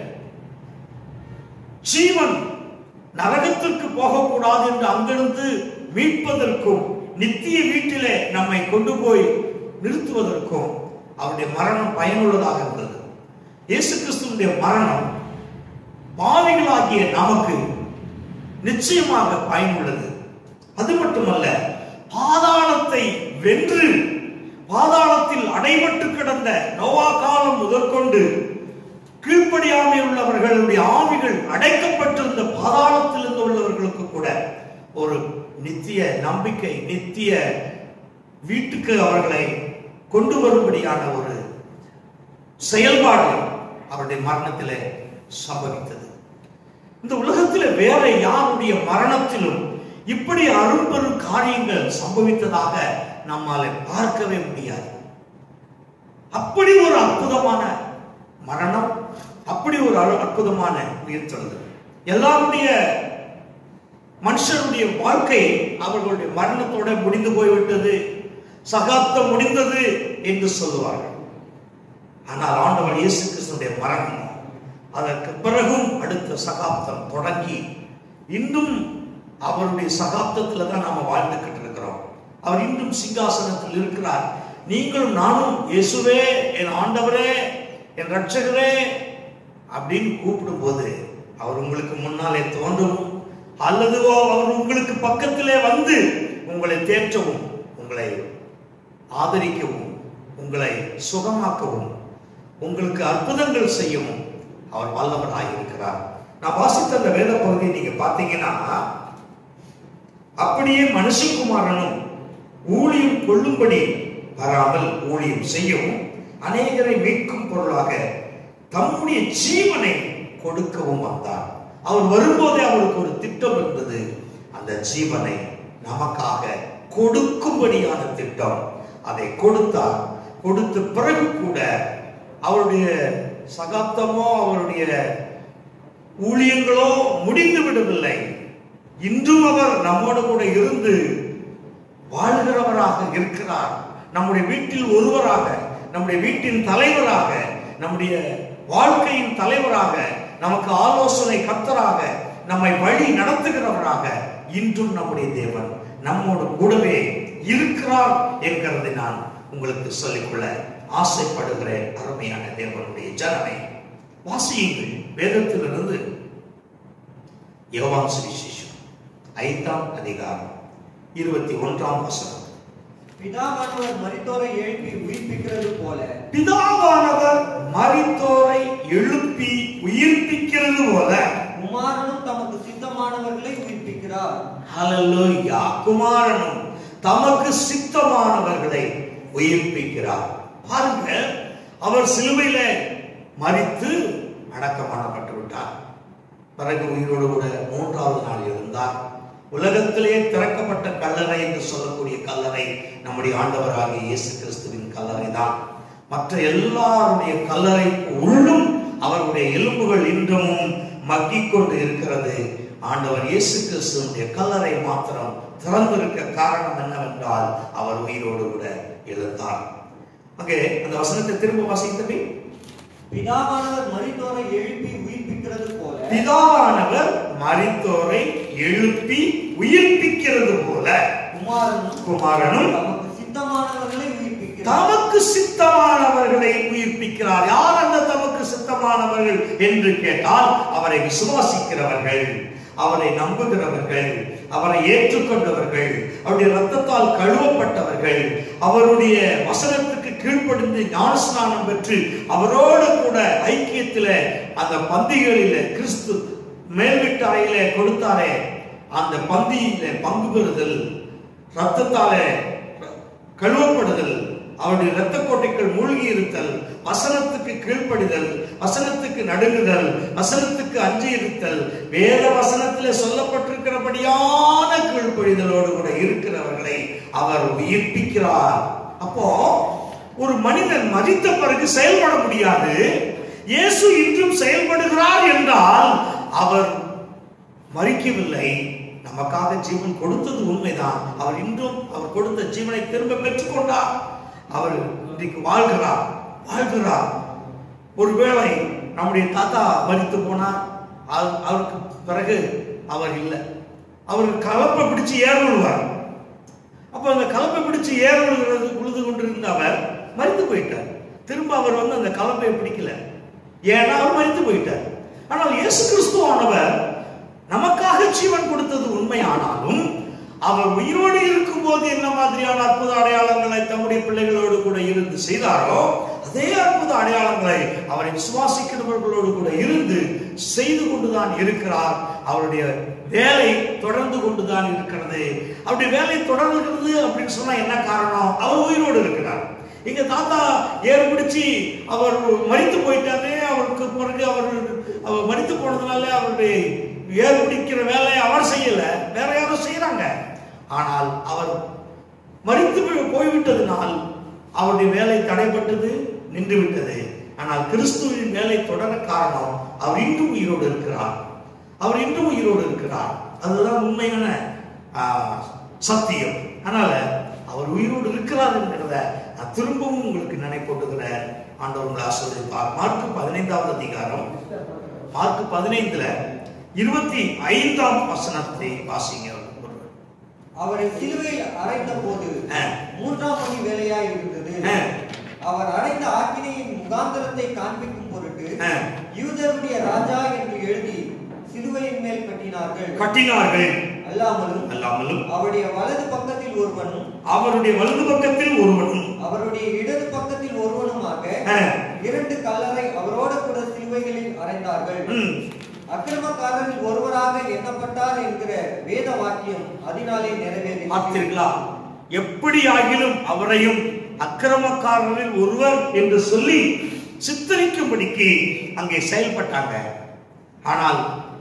ஜீவன் நரகத்திற்கு போகக்கூடாது என்று அங்கிருந்து மீட்பதற்கும் நித்திய வீட்டிலே நம்மை கொண்டு போய் நிறுத்துவதற்கும் அவருடைய மரணம் பயனுள்ளதாக இருந்தது இயேசு கிறிஸ்துவனுடைய மரணம் பாவிகளாகிய நமக்கு நிச்சயமாக பயனுள்ளது அது மட்டுமல்ல பாதாளத்தை வென்று பாதாளத்தில் அடைபட்டு கிடந்த நோவா காலம் முதற்கொண்டு கீழ்ப்படியாமை உள்ளவர்களுடைய ஆவிகள் அடைக்கப்பட்டிருந்த பாதாளத்தில் உள்ளவர்களுக்கு கூட ஒரு நித்திய நம்பிக்கை நித்திய வீட்டுக்கு அவர்களை கொண்டு வரும்படியான ஒரு செயல்பாடு அவருடைய மரணத்திலே சம்பவித்தது இந்த உலகத்திலே வேற யாருடைய மரணத்திலும் இப்படி அரும்பெரும் காரியங்கள் சம்பவித்ததாக நம்மால பார்க்கவே முடியாது அப்படி ஒரு அற்புதமான மரணம் அப்படி ஒரு அழு- அற்புதமான உயிர்த்தெழுதல் எல்லாருடைய மனுஷருடைய வாழ்க்கை அவர்களுடைய மரணத்தோட முடிந்து போய்விட்டது சகாப்தம் முடிந்தது என்று சொல்லுவார்கள் ஆனால் ஆண்டவர் இயேசு கிறிஸ்துடைய மரணம் அதற்கு பிறகும் அடுத்த சகாப்தம் தொடங்கி இன்றும் அவருடைய சகாப்தத்துல தான் நாம வாழ்ந்துகிட்டு இருக்கிறோம் அவர் இன்றும் சிங்காசனத்தில் இருக்கிறார் நீங்களும் நானும் இயேசுவே என் ஆண்டவரே என் ரட்சகரே அப்படின்னு கூப்பிடும்போது அவர் உங்களுக்கு முன்னாலே தோன்றவும் அல்லது அவர் உங்களுக்கு பக்கத்திலே வந்து உங்களை தேற்றவும் உங்களை ஆதரிக்கவும் உங்களை சுகமாக்கவும் உங்களுக்கு அற்புதங்கள் செய்யவும் அவர் வல்லவராக இருக்கிறார் நான் வாசித்த அந்த வேத பகுதியை நீங்க பார்த்தீங்கன்னா அப்படியே மனுஷகுமாரனும் ஊழியம் கொள்ளும்படி வராமல் ஊழியம் செய்யவும் அநேகரை மீட்கும் பொருளாக தம்முடைய ஜீவனை கொடுக்கவும் வந்தார் அவர் வரும்போதே அவருக்கு ஒரு திட்டம் இருந்தது அந்த ஜீவனை நமக்காக கொடுக்கும்படியான திட்டம் அதை கொடுத்தார் கொடுத்த பிறகு கூட அவருடைய சகாப்தமோ அவருடைய ஊழியங்களோ முடிந்து விடவில்லை இன்றும் அவர் நம்மோடு கூட இருந்து வாழ்கிறவராக இருக்கிறார் நம்முடைய வீட்டில் ஒருவராக நம்முடைய வீட்டின் தலைவராக நம்முடைய வாழ்க்கையின் தலைவராக நமக்கு ஆலோசனை கர்த்தராக நம்மை வழி நடத்துகிறவராக இன்றும் நம்முடைய தேவன் நம்மோடு கூடவே இருக்கிறார் என்கிறதை நான் உங்களுக்கு சொல்லிக்கொள்ள ஆசைப்படுகிறேன் அருமையான தேவனுடைய ஜனமே வாசியுங்கள் வேதத்திலிருந்து யோவான் சுவிசேஷம் ஐந்தாம் அதிகாரம் இருபத்தி ஒன்றாம் வசனம் பிதாவானவர் மரித்தோரை எழுப்பி உயிர்ப்பிக்கிறது போல பிதாவானவர் மரித்தோரை எழுப்பி உயிர்ப்பிக்கிறது போல குமாரனும் தமக்கு சித்தமானவர்களை உயிர்ப்பிக்கிறார் ஹalleluya குமாரனும் தமக்கு சித்தமானவர்களை உயிர்ப்பிக்கிறார் பாருங்க அவர் சிலுவையில மரித்து அடக்கம் பண்ணப்பட்டு விட்டார் பிறகு உயிரோடு கூட மூன்றாவது நாள் இருந்தார் உலகத்திலே திறக்கப்பட்ட கல்லறை என்று சொல்லக்கூடிய கல்லறை நம்முடைய ஆண்டவராகிய இயேசு கிறிஸ்துவின் கல்லறை தான் மற்ற எல்லாருடைய கல்லறை உள்ளும் அவருடைய எலும்புகள் இன்றும் மக்கிக் கொண்டு இருக்கிறது ஆண்டவர் இயேசு கிறிஸ்துவனுடைய கல்லறை மாத்திரம் திறந்திருக்க காரணம் என்னவென்றால் அவர் உயிரோடு கூட எழுந்தார் அங்கே அந்த வசனத்தை திரும்ப வாசித்தபடி பிதாவானவர் மரித்தோரை எழுப்பி உயிர்ப்பிக்கிறது போல பிதாவானவர் மரித்தோரை எழுப்பி உயிர்ப்பிக்கிறது போல குமாரனும் குமாரனும் தமக்கு சித்தமானவர்களை உயிர்ப்பிக்கிறார் தமக்கு சித்தமானவர்களை உயிர்ப்பிக்கிறார் யார் அந்த தமக்கு சித்தமானவர்கள் என்று கேட்டால் அவரை விசுவாசிக்கிறவர்கள் அவரை நம்புகிறவர்கள் அவரை ஏற்றுக்கொண்டவர்கள் அவருடைய ரத்தத்தால் கழுவப்பட்டவர்கள் அவருடைய வசனத்துக்கு கீழ்ப்படிந்து ஞானஸ்நானம் பெற்று அவரோடு கூட ஐக்கியத்தில அந்த பந்திகளில கிறிஸ்து மேல்விட்டு அறையிலே கொடுத்தாரே அந்த பந்தியில பங்கு பெறுதல் ரத்தத்தாலே கழுவப்படுதல் அவருடைய இரத்த கோட்டைகள் மூழ்கி இருத்தல் வசனத்துக்கு கீழ்ப்படிதல் வசனத்துக்கு நடுங்குதல் வசனத்துக்கு அஞ்சி இருத்தல் வேத வசனத்திலே சொல்லப்பட்டிருக்கிறபடியான கீழ்ப்படிதலோடு கூட இருக்கிறவர்களை அவர் உயிர்ப்பிக்கிறார் அப்போ ஒரு மனிதன் மரித்த பிறகு செயல்பட முடியாது இயேசு இன்றும் செயல்படுகிறார் என்றால் அவர் மறிக்கவில்லை நமக்காக ஜீவன் கொடுத்தது உண்மைதான் அவர் இன்றும் அவர் கொடுத்த ஜீவனை திரும்ப பெற்றுக்கொண்டார் அவர் இன்றைக்கு வாழ்கிறார் வாழ்கிறார் ஒருவேளை நம்முடைய தாத்தா மரித்து போனார் அவ- அவருக்கு பிறகு அவர் இல்லை அவர் கலப்பை பிடிச்சு ஏற விழுவார் அப்ப அந்த கலப்பை பிடிச்சு ஏற விழுகிறது உழுது கொண்டிருந்த அவர் மரித்து போயிட்டார் திரும்ப அவர் வந்து அந்த கலப்பையை பிடிக்கல ஏன்னா அவர் மரித்து போயிட்டார் ஆனால் இயேசு கிறிஸ்துவானவர் நமக்காக ஜீவன் கொடுத்தது உண்மையானாலும் அவர் உயிரோடு இருக்கும்போது என்ன மாதிரியான அற்புத அடையாளங்களை தம்முடைய பிள்ளைகளோடு கூட இருந்து செய்தாரோ அதே அற்புத அடையாளங்களை அவரை விசுவாசிக்கிறவர்களோடு கூட இருந்து செய்து கொண்டுதான் இருக்கிறார் அவருடைய வேலை தொடர்ந்து கொண்டுதான் இருக்கிறது அவருடைய வேலை தொடர்கிறது அப்படின்னு சொன்னா என்ன காரணம் அவர் உயிரோடு இருக்கிறார் எங்க தாத்தா ஏறு பிடிச்சி அவர் மரித்து போயிட்டாரு அவருக்கு பிறகு அவர் அவர் மரித்து போனதுனால அவருடைய ஏறு பிடிக்கிற வேலையை அவர் செய்யல வேற யாரும் செய்யறாங்க ஆனால் அவர் மரித்து போய்- போய்விட்டதினால் அவருடைய வேலை தடைப்பட்டது நின்று விட்டது ஆனால் கிறிஸ்துவின் வேலை தொடர காரணம் அவர் இன்றும் உயிரோடு இருக்கிறார் அவர் இன்றும் உயிரோடு இருக்கிறார் அதுதான் உண்மையான ஆ, சத்தியம் அதனால அவர் உயிரோடு இருக்கிறார் என்கிறத நான் திரும்பவும் உங்களுக்கு நினைப்போட்டுகிறேன் ஆண்டவர் உங்களை ஆசிரியப்பார் மார்க் பதினைந்தாவது அதிகாரம் மார்க் பதினைந்துல இருபத்தி ஐந்தாம் வசனத்தை வாசிங்க ஒருவர். அவரை சிலுவையில் அறைந்த போது ஆ. மூன்றாம் மணி வேலையாய் இருந்தது ஆ. அவர் அடைந்த ஆக்கினையின் முகாந்திரத்தை காண்பிக்கும் பொருட்டு ஆ. யூதருடைய ராஜா என்று எழுதி சிலுவையின் மேல் கட்டினார்கள் கட்டினார்கள் அல்லாமலும் அல்லாமலும் அவருடைய வலது பக்கத்தில் ஒருவனும் அவருடைய வலது பக்கத்தில் ஒருவனும் அவருடைய இடது பக்கத்தில் ஒருவனுமாக ஆ. இரண்டு இரண்டு கல்லறை அவரோடு கூட சிலுவைகளில் அறைந்தார்கள் ம், அக்கிரமக்காரரில் ஒருவராக எண்ணப்பட்டார் என்கிற வேத வாக்கியம் அதனாலே நிறைவேறி பார்த்தீர்களா எப்படி ஆகிலும் அவரையும் அக்கிரமக்காரரில் ஒருவர் என்று சொல்லி சித்தரிக்கும்படிக்கு அங்கே செயல்பட்டாங்க ஆனால்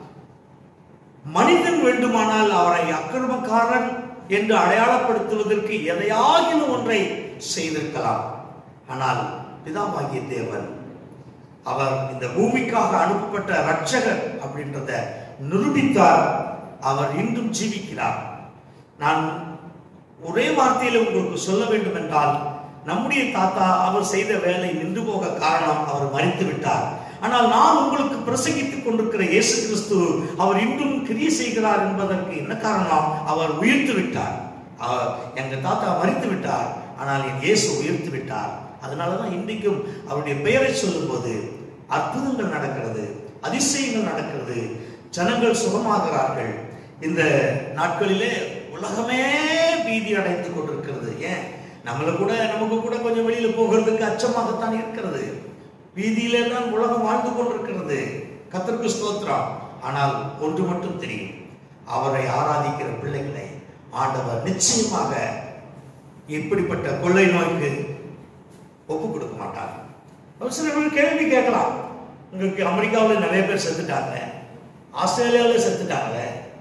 மனிதன் வேண்டுமானால் அவரை அக்கிரமக்காரன் என்று அடையாளப்படுத்துவதற்கு எதையாகிலும் ஒன்றை செய்திருக்கலாம் ஆனால் பிதாவாகிய தேவன் அவர் இந்த பூமிக்காக அனுப்பப்பட்ட ரட்சகர் அப்படின்றத நிரூபித்தார் அவர் இன்றும் ஜீவிக்கிறார் நான் ஒரே வார்த்தையில உங்களுக்கு சொல்ல வேண்டும் என்றால் நம்முடைய தாத்தா அவர் செய்த வேலை நின்று போக காரணம் அவர் மறித்து விட்டார் ஆனால் நான் உங்களுக்கு பிரசங்கித்துக் கொண்டிருக்கிற இயேசு கிறிஸ்து அவர் இன்றும் கிரியை செய்கிறார் என்பதற்கு என்ன காரணம் அவர் உயிர்த்து விட்டார் அவர் எங்க தாத்தா மறித்து விட்டார் ஆனால் என் இயேசு உயிர்த்து விட்டார் அதனாலதான் இன்றைக்கும் அவருடைய பெயரை சொல்லும்போது அற்புதங்கள் நடக்கிறது அதிசயங்கள் நடக்கிறது ஜனங்கள் சுகமாகிறார்கள் இந்த நாட்களிலே உலகமே பீதி அடைந்து கொண்டிருக்கிறது ஏன் நம்மள கூட நமக்கு கூட கொஞ்சம் வெளியில போகிறதுக்கு அச்சமாகத்தான் இருக்கிறது வீதியிலே தான் உலகம் வாழ்ந்து கொண்டிருக்கிறது கத்தருக்கு ஸ்தோத்திரம் ஆனால் ஒன்று மட்டும் தெரியும் அவரை ஆராதிக்கிற பிள்ளைகளை ஆண்டவர் நிச்சயமாக இப்படிப்பட்ட கொள்ளை நோய்க்கு ஒப்பு கொடுக்க மாட்டார் ஒரு சில பேர் கேள்வி கேட்கலாம் உங்களுக்கு அமெரிக்காவில் நிறைய பேர் செத்துட்டாங்க ஆஸ்திரேலியாவில் செத்துட்டாங்க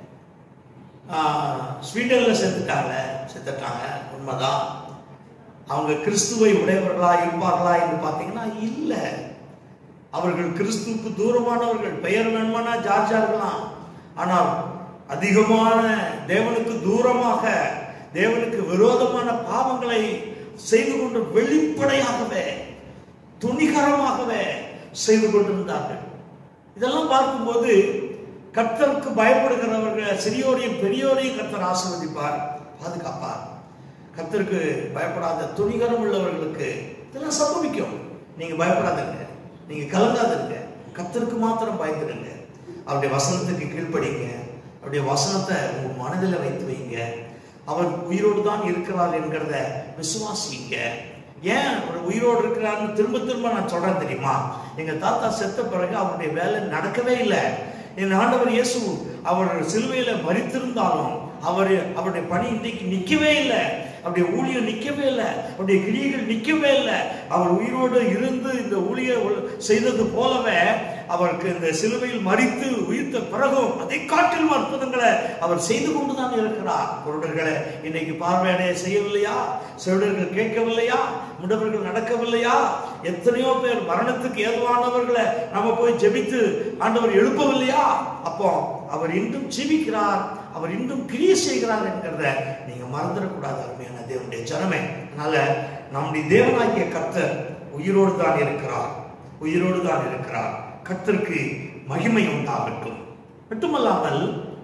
ஆஹ், ஸ்வீடன்ல செத்துட்டாங்க செத்துட்டாங்க உண்மைதான் அவங்க கிறிஸ்துவை உடையவர்களா இருப்பார்களா என்று பார்த்தீங்கன்னா இல்லை அவர்கள் கிறிஸ்துவுக்கு தூரமானவர்கள் பெயர் வேணுமானா ஜார்ஜா இருக்கலாம் ஆனால் அதிகமான தேவனுக்கு தூரமாக தேவனுக்கு விரோதமான பாவங்களை செய்து கொண்டு வெளிப்படையாகவே துணிகரமாகவே செய்து கொண்டிருந்தார்கள் இதெல்லாம் பார்க்கும்போது கர்த்தருக்கு பயப்படுகிறவர்கள் சிறியோரையும் பெரியோரையும் கர்த்தர் ஆசீர்வதிப்பார் பாதுகாப்பார் கர்த்தருக்கு பயப்படாத துணிகரம் உள்ளவர்களுக்கு இதெல்லாம் சம்பவிக்கும் நீங்க பயப்படாதீங்க நீங்க கலங்காதீங்க கர்த்தருக்கு மாத்திரம் பயந்துடுங்க அவருடைய வசனத்துக்கு கீழ்ப்படிங்க அவருடைய வசனத்தை உங்க மனதில் வைத்து வைங்க அவர் உயிரோடு தான் இருக்கிறார் என்கிறத விசுவாசிங்க ஏன் அவர் உயிரோடு இருக்கிறார்னு திரும்ப திரும்ப நான் சொல்றேன் தெரியுமா எங்க தாத்தா செத்த பிறகு அவருடைய வேலை நடக்கவே இல்லை என் ஆண்டவர் இயேசு அவர் சிலுவையில மறித்திருந்தாலும் அவர் அவருடைய பணி இன்னைக்கு நிக்கவே இல்லை அவருடைய ஊழியம் நிக்கவே இல்லை அவருடைய கிரியைகள் நிக்கவே இல்லை அவர் உயிரோடு இருந்து இந்த ஊழிய செய்தது போலவே அவருக்கு இந்த சிலுவையில் மறித்து உயிர்த்த பிறகும் அதை காட்டிலும் அற்புதங்களை அவர் செய்து கொண்டுதான் இருக்கிறார் குருடர்களை இன்னைக்கு பார்வையடைய செய்யவில்லையா செவிடர்கள் கேட்கவில்லையா முடவர்கள் நடக்கவில்லையா எத்தனையோ பேர் மரணத்துக்கு ஏதுவானவர்களை நம்ம போய் ஜெபித்து ஆண்டவர் எழுப்பவில்லையா அப்போ அவர் இன்றும் ஜீவிக்கிறார் அவர் இன்றும் கிரியை செய்கிறார் என்கிறத நீங்க மறந்துடக்கூடாது அருமையான தேவனுடைய ஜனமே அதனால நம்முடைய தேவனாகிய கர்த்தர் உயிரோடு தான் இருக்கிறார் உயிரோடு தான் இருக்கிறார் கர்த்தருக்கு மகிமை உண்டாகட்டும் மட்டுமல்லாமல்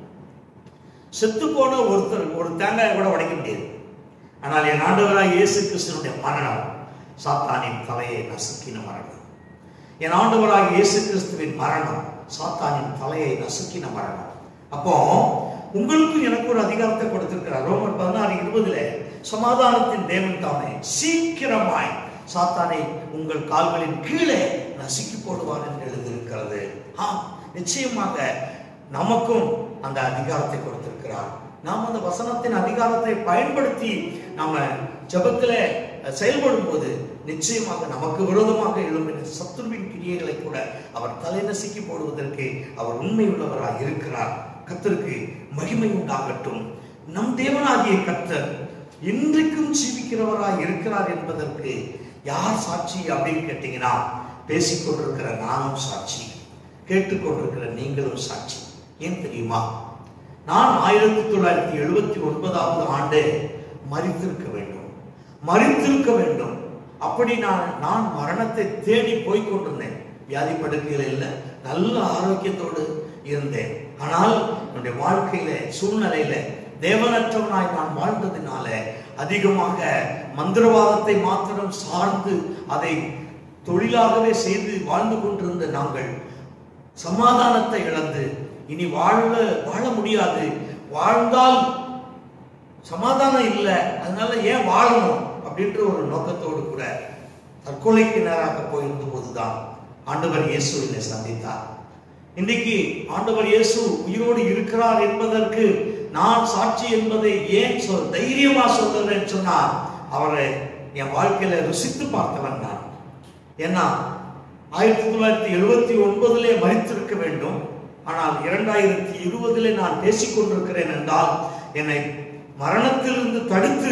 செத்து போன ஒருத்தர் ஒரு தேங்காயை கூட உடைக்க முடியாது ஆனால் என் ஆண்டவராய் இயேசு கிறிஸ்தனுடைய மரணம் சாத்தானின் தலையை நசுக்கின மரணம் என் ஆண்டவராக இயேசு கிறிஸ்துவின் மரணம் சாத்தானின் தலையை நசுக்கின மரணம் அப்போ உங்களுக்கும் எனக்கு ஒரு அதிகாரத்தை கொடுத்திருக்கிறார் ரோமர் பதினாறு இருபதுல சமாதானத்தின் தேவன் தாமே சீக்கிரமாய் சாத்தானை உங்கள் கால்களின் கீழே நசுக்கி போடுவார் என்று எழுதியிருக்கிறது ஆம் நிச்சயமாக நமக்கும் அந்த அதிகாரத்தை கொடுத்திருக்கிறார் நாம் அந்த வசனத்தின் அதிகாரத்தை பயன்படுத்தி நாம ஜெபத்துல செயல்படும் போது நிச்சயமாக நமக்கு விரோதமாக எழும்பின சத்துருவின் கிரியைகளை கூட அவர் தலை நசுக்கி போடுவதற்கு அவர் உண்மை உள்ளவராக இருக்கிறார் கர்த்தருக்கு மகிமை உண்டாகட்டும் நம் தேவனாகிய கர்த்தர் இன்றைக்கும் ஜீவிக்கிறவராய் இருக்கிறார் என்பதற்கு யார் சாட்சி அப்படின்னு கேட்டீங்கன்னா பேசிக்கொண்டிருக்கிற நானும் சாட்சி கேட்டுக்கொண்டிருக்கிற நீங்களும் சாட்சி ஏன் தெரியுமா நான் ஆயிரத்தி தொள்ளாயிரத்தி எழுபத்தி ஒன்பதாவது ஆண்டு மறித்திருக்க வேண்டும் மறித்திருக்க வேண்டும் அப்படி நான் நான் மரணத்தை தேடி போய் கொண்டிருந்தேன் வியாதி படுக்கையில் இல்லை நல்ல ஆரோக்கியத்தோடு இருந்தேன் ஆனால் என்னுடைய வாழ்க்கையில சூழ்நிலையில தேவனற்றவனாய் நான் வாழ்ந்ததினால அதிகமாக மந்திரவாதத்தை மாத்திரம் சார்ந்து அதை தொழிலாகவே செய்து வாழ்ந்து கொண்டிருந்த நாங்கள் சமாதானத்தை இழந்து இனி வாழ வாழ முடியாது வாழ்ந்தால் சமாதானம் இல்லை அதனால ஏன் வாழணும் அப்படின்ற ஒரு நோக்கத்தோடு கூட தற்கொலைக்கு நேராக போயிருந்த போதுதான் ஆண்டவர் இயேசு என்னை சந்தித்தார் இன்னைக்கு ஆண்டவர் இயேசு உயிரோடு இருக்கிறார் என்பதற்கு நான் சாட்சி என்பதை ஏன் சொல் தைரியமா சொல்றேன்னு சொன்னா அவரை என் வாழ்க்கையில ருசித்து பார்த்தவன் நான் ஏன்னா ஆயிரத்தி தொள்ளாயிரத்தி எழுபத்தி ஒன்பதிலே மறித்திருக்க வேண்டும் ஆனால் இரண்டாயிரத்தி இருபதிலே நான் பேசிக் கொண்டிருக்கிறேன் என்றால் என்னை மரணத்திலிருந்து தடுத்து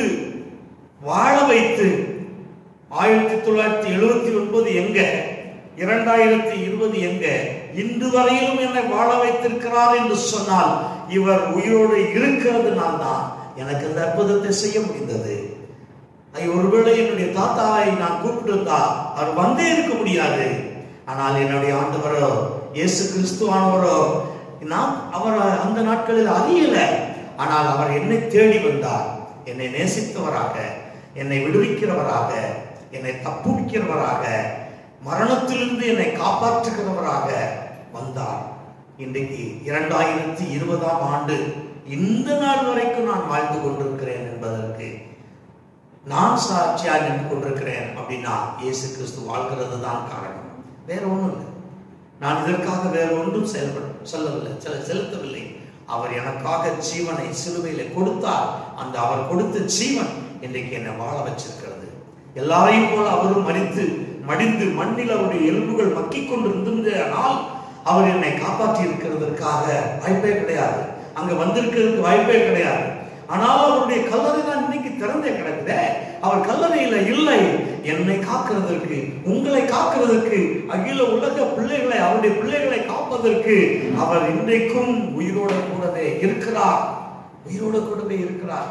வாழ வைத்து ஆயிரத்தி தொள்ளாயிரத்தி எழுபத்தி ஒன்பது எங்க இரண்டாயிரத்தி இருபது எங்க இன்று வரையிலும் என்னை வாழ வைத்திருக்கிறார் என்று சொன்னால் இவர் உயிரோடு இருக்கிறதுனால் தான் எனக்கு அந்த அற்புதத்தை செய்ய முடிந்தது ஐ, ஒருவேளை என்னுடைய தாத்தாவை நான் கூப்பிட்டிருந்தா அவர் வந்தே இருக்க முடியாது ஆனால் என்னுடைய ஆண்டவரோ இயேசு கிறிஸ்துவானவரோ நான் அவரை அந்த நாட்களில் அறியல ஆனால் அவர் என்னை தேடி வந்தார் என்னை நேசித்தவராக என்னை விடுவிக்கிறவராக என்னை தப்புவிக்கிறவராக மரணத்திலிருந்து என்னை காப்பாற்றுகிறவராக வந்தார் இன்றைக்கு இரண்டாயிரத்தி இருபதாம் ஆண்டு இந்த நாள் வரைக்கும் நான் வாழ்ந்து கொண்டிருக்கிறேன் என்பதற்கு நான் சாட்சியாக நின்று கொண்டிருக்கிறேன் அப்படின்னா இயேசு கிறிஸ்து வாழ்கிறது தான் காரணம் வேற ஒண்ணும் இல்லை நான் இதற்காக வேற ஒன்றும் செயல்பட சொல்லவில்லை செல செலுத்தவில்லை அவர் எனக்காக ஜீவனை சிலுவையில கொடுத்தார் அந்த அவர் கொடுத்த ஜீவன் இன்றைக்கு என்னை வாழ வச்சிருக்கிறது எல்லாரையும் போல அவரும் மறித்து மடிந்து மண்ணில் அவருடைய எலும்புகள் மக்கிக் கொண்டிருந்தனால் அவர் என்னை காப்பாற்றி இருக்கிறதற்காக வாய்ப்பே கிடையாது அங்க வந்திருக்கிறதுக்கு வாய்ப்பே கிடையாது ஆனால் அவருடைய கல்லறை தான் இன்னைக்கு திறந்தே கிடக்குதே அவர் கல்லறையில இல்லை என்னை காக்கிறதற்கு உங்களை காக்கிறதற்கு அகில உலக பிள்ளைகளை அவருடைய பிள்ளைகளை காப்பதற்கு அவர் இன்றைக்கும் உயிரோட கூடவே இருக்கிறார் உயிரோட கூடவே இருக்கிறார்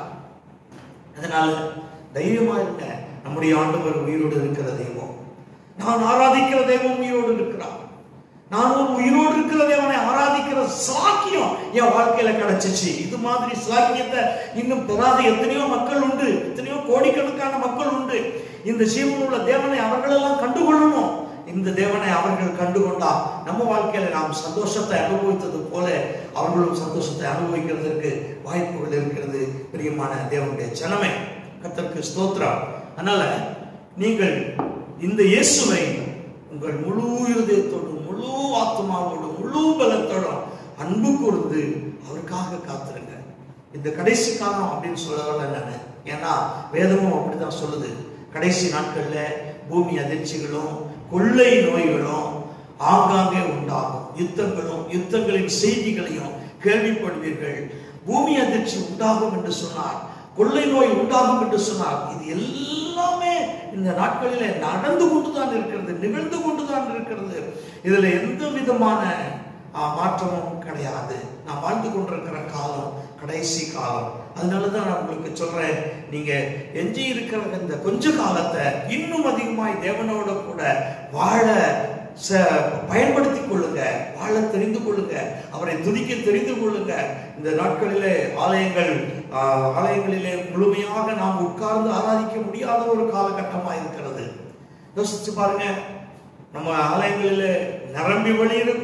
அதனால தைரியமா இருங்க நம்முடைய ஆண்டவர் உயிரோடு இருக்கிற தெய்வம் நான் ஆராதிக்கிற தெய்வம் உயிரோடு இருக்கிறார் நான் ஒரு உயிரோடு இருக்கிற தேவனை ஆராதிக்கிற சாக்கியம் என் வாழ்க்கையில கிடைச்சிச்சு இது மாதிரி சாக்கியத்தை இன்னும் பெறாத எத்தனையோ மக்கள் உண்டு எத்தனையோ கோடிக்கணக்கான மக்கள் உண்டு இந்த ஜீவன் உள்ள தேவனை அவர்களெல்லாம் கண்டுகொள்ளணும் இந்த தேவனை அவர்கள் கண்டுகொண்டா நம்ம வாழ்க்கையில நாம் சந்தோஷத்தை அனுபவித்தது போல அவர்களும் சந்தோஷத்தை அனுபவிக்கிறதுக்கு வாய்ப்புகள் இருக்கிறது பிரியமான தேவனுடைய ஜனமே கர்த்தருக்கு ஸ்தோத்திரம் அதனால நீங்கள் இந்த இயேசுவை உங்கள் முழு இருதயத்தோடும் முழு ஆத்மாவோடும் முழு பலத்தோடும் அன்பு கூர்ந்து அவருக்காக காத்திருங்க இந்த கடைசி காலம் அப்படின்னு சொல்ல வரல நான் ஏன்னா வேதமும் அப்படிதான் சொல்லுது கடைசி நாட்கள்ல பூமி அதிர்ச்சிகளும் கொள்ளை நோய்களும் ஆங்காங்கே உண்டாகும் யுத்தங்களும் யுத்தங்களின் செய்திகளையும் கேள்விப்படுவீர்கள் பூமி அதிர்ச்சி உண்டாகும் என்று சொன்னார் கொள்ளை நோய் உண்டாகும் என்று சொன்னார் இது எல்லாமே இந்த நாட்களிலே நடந்து கொண்டுதான் இருக்கிறது நிகழ்ந்து கொண்டுதான் இருக்கிறது இதுல எந்த விதமான ஆ, மாற்றமும் கிடையாது நான் வாழ்ந்து கொண்டிருக்கிற காலம் கடைசி காலம் அதனாலதான் நான் உங்களுக்கு சொல்றேன் நீங்க எஞ்சி இருக்கிற இந்த கொஞ்ச காலத்தை இன்னும் அதிகமாய் தேவனோட கூட வாழ ச- பயன்படுத்திக் கொள்ளுங்க வாழ தெரிந்து கொள்ளுங்க அவரை துதிக்க தெரிந்து கொள்ளுங்க இந்த நாட்களிலே ஆலயங்கள் ஆ, ஆலயங்களிலே முழுமையாக நாம் உட்கார்ந்து ஆராதிக்க முடியாத ஒரு காலகட்டமா இருக்கிறது யோசிச்சு பாருங்க நம்ம ஆலயங்களிலே நிரம்பி வழியிற கூட்டம்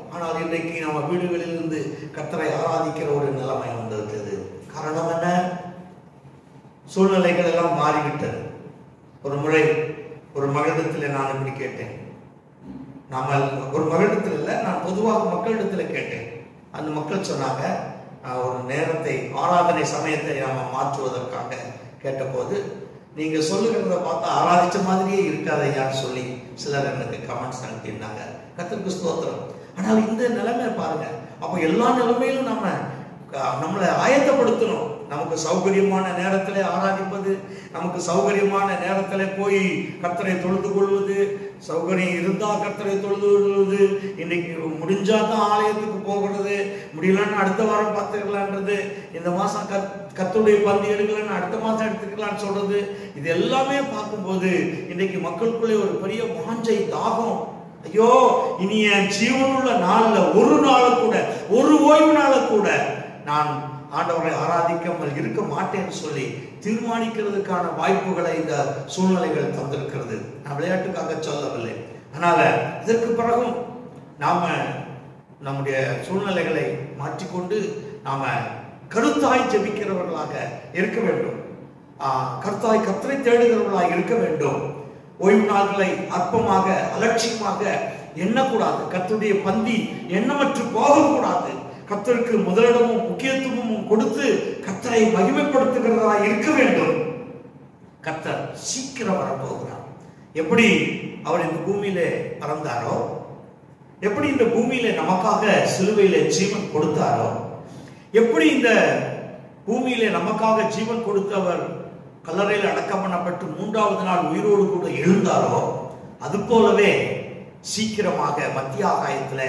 ஆனால் இன்றைக்கு நம்ம வீடுகளில் இருந்து கர்த்தரை ஆராதிக்கிற ஒரு நிலைமை வந்திருக்கிறது காரணம் என்ன சூழ்நிலைகள் எல்லாம் மாறிவிட்டது ஒரு முறை ஒரு மகளிடத்தில் நான் இப்படி கேட்டேன் நாம ஒரு மகளிடத்தில் இல்லை நான் பொதுவாக மக்களிடத்தில் கேட்டேன் அந்த மக்கள் சொன்னாங்க "நான் ஒரு நேரத்தை ஆராதனை சமயத்தை நாம மாற்றுவதற்காக கேட்டபோது நீங்க சொல்லுகிறத பார்த்தா ஆராதிச்ச மாதிரியே இருக்காதையான்னு சொல்லி சிலர் எனக்கு கமெண்ட்ஸ் அனுப்பியிருந்தாங்க கத்திற்கு ஸ்தோத்திரம் ஆனால் இந்த நிலைமை பாருங்க அப்போ எல்லா நிலைமையிலும் நம்ம க- நம்மளை ஆயத்தப்படுத்தணும் நமக்கு சௌகரியமான நேரத்திலே ஆராதிப்பது நமக்கு சௌகரியமான நேரத்திலே போய் கர்த்தரை தொழுது கொள்வது சௌகரியம் இருந்தா கர்த்தரை தொழுது கொள்வது இன்னைக்கு முடிஞ்சா தான் ஆலயத்துக்கு போகிறது முடியலன்னு அடுத்த வாரம் பார்த்துக்கலான்றது இந்த மாசம் கத் கத்துடைய பந்தி எடுக்கலன்னு அடுத்த மாசம் எடுத்துக்கலாம்னு சொல்றது இது எல்லாமே பார்க்கும்போது இன்னைக்கு மக்களுக்குள்ளே ஒரு பெரிய வாஞ்சை தாகம் ஐயோ இனி என் ஜீவனுள்ள நாள்ல ஒரு நாள கூட ஒரு ஓய்வு நாள கூட நான் ஆண்டவரை ஆராதிக்காமல் இருக்க மாட்டேன்னு சொல்லி தீர்மானிக்கிறதுக்கான வாய்ப்புகளை இந்த சூழ்நிலைகள் தந்திருக்கிறது நான் விளையாட்டுக்காக சொல்லவில்லை அதனால இதற்கு பிறகும் நாம நம்முடைய சூழ்நிலைகளை மாற்றிக்கொண்டு நாம கருத்தாய் ஜெபிக்கிறவர்களாக இருக்க வேண்டும் ஆஹ் கர்த்தாய் கர்த்தரை தேடுகிறவர்களாக இருக்க வேண்டும் ஓய்வு நாட்களை அற்பமாக அலட்சியமாக எண்ணக்கூடாது கர்த்தருடைய பந்தி எண்ணமற்று போகக்கூடாது கர்த்தருக்கு முதலிடமும் முக்கியத்துவமும் கொடுத்து கர்த்தரை மகிமைப்படுத்துகிறதா இருக்க வேண்டும் கர்த்தர் சீக்கிரம் வரப்போகிறார் எப்படி அவர் இந்த பூமியிலே பறந்தாரோ எப்படி இந்த பூமியில நமக்காக சிலுவையில ஜீவன் கொடுத்தாரோ எப்படி இந்த பூமியில நமக்காக ஜீவன் கொடுத்தவர் கல்லறையில் அடக்கம் பண்ணப்பட்டு மூன்றாவது நாள் உயிரோடு கூட எழுந்தாரோ அது போலவே சீக்கிரமாக மத்திய ஆகாயத்துல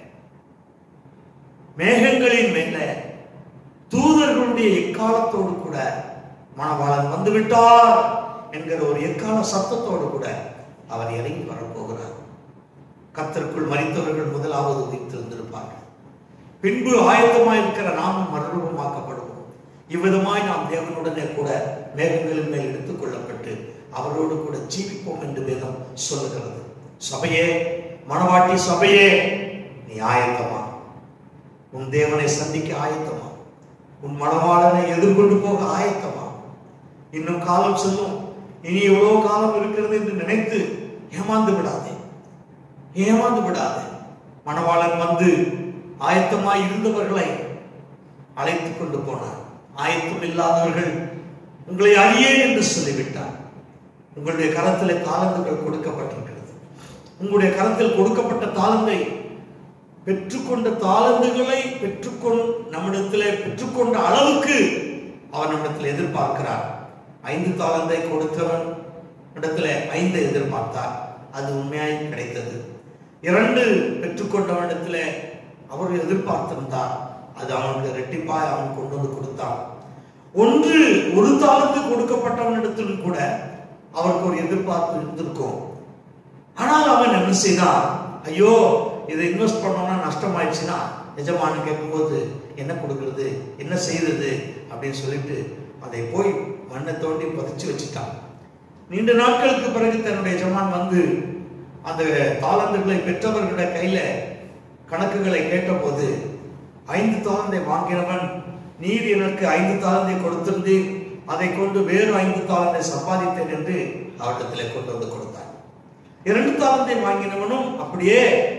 மேகங்களின் மேல தூதர்களுடைய எக்காலத்தோடு கூட மணவாளன் வந்து விட்டார் என்கிற ஒரு எக்கால சத்தத்தோடு கூட அவர் இறங்கி வரப்போகிறார் கர்த்தருக்குள் மறித்தவர்கள் முதலாவது உயிர்த்திருந்திருப்பார்கள் பின்பு ஆயத்தமாய் இருக்கிற நாமும் மறுரூபமாக்கப்படுவோம் இவ்விதமாய் நாம் தேவனுடனே கூட மேகங்களின் மேல் எடுத்துக் கொள்ளப்பட்டு அவரோடு கூட ஜீவிப்போம் என்று வேதம் சொல்லுகிறது சபையே மணவாட்டி சபையே நீ ஆயத்தமா உன் தேவனை சந்திக்க ஆயத்தமா உன் மணவாளனை எதிர்கொண்டு போக ஆயத்தமா இன்னும் காலம் செல்லும் இனி எவ்வளவு காலம் இருக்கிறது என்று நினைத்து ஏமாந்து விடாதே ஏமாந்து விடாதே மணவாளன் வந்து ஆயத்தமாய் இருந்தவர்களை அழைத்துக் கொண்டு போனார் ஆயத்தம் இல்லாதவர்கள் உங்களை அறியேன் என்று சொல்லிவிட்டார் உங்களுடைய கரத்திலே தாளந்துகள் கொடுக்கப்பட்டிருக்கிறது உங்களுடைய கரத்தில் கொடுக்கப்பட்ட தாளந்தை பெற்றுக்கொண்ட தாளந்துகளை பெற்றுக்கொண் நம்மிடத்திலே பெற்றுக்கொண்ட அளவுக்கு அவர் நம்மிடத்தில் எதிர்பார்க்கிறார் ஐந்து தாளந்தை கொடுத்தவன் இடத்துல ஐந்து எதிர்பார்த்தார் அது உண்மையாய் கிடைத்தது இரண்டு பெற்றுக்கொண்டவனிடத்துல அவர் எதிர்பார்த்திருந்தார் அது அவனுக்கு ரெட்டிப்பாய் அவன் கொண்டு வந்து கொடுத்தான் ஒன்று ஒரு தாளந்து கொடுக்கப்பட்டவனிடத்திலும் கூட அவருக்கு ஒரு எதிர்பார்ப்பு இருந்திருக்கும் ஆனால் அவன் என்ன செய்தான் ஐயோ இதை இன்வெஸ்ட் பண்ணோம்னா நஷ்டமாயிடுச்சுன்னா எஜமானு கேட்கும்போது என்ன கொடுக்கறது என்ன செய்யறது அப்படின்னு சொல்லிட்டு அதை போய் மண்ணை தோண்டி பதிச்சு வச்சுட்டான் நீண்ட நாட்களுக்கு பிறகு தன்னுடைய எஜமான் வந்து அந்த தாளந்துகளை பெற்றவர்களுடைய கையில கணக்குகளை கேட்டபோது ஐந்து தாளந்தை வாங்கினவன் நீர் எனக்கு ஐந்து தாளந்தை கொடுத்திருந்தீர் அதை கொண்டு வேறு ஐந்து தாளந்தை சம்பாதித்தேன் என்று அவரிடத்திலே கொண்டு வந்து கொடுத்தான் இரண்டு தாளந்தை வாங்கினவனும் அப்படியே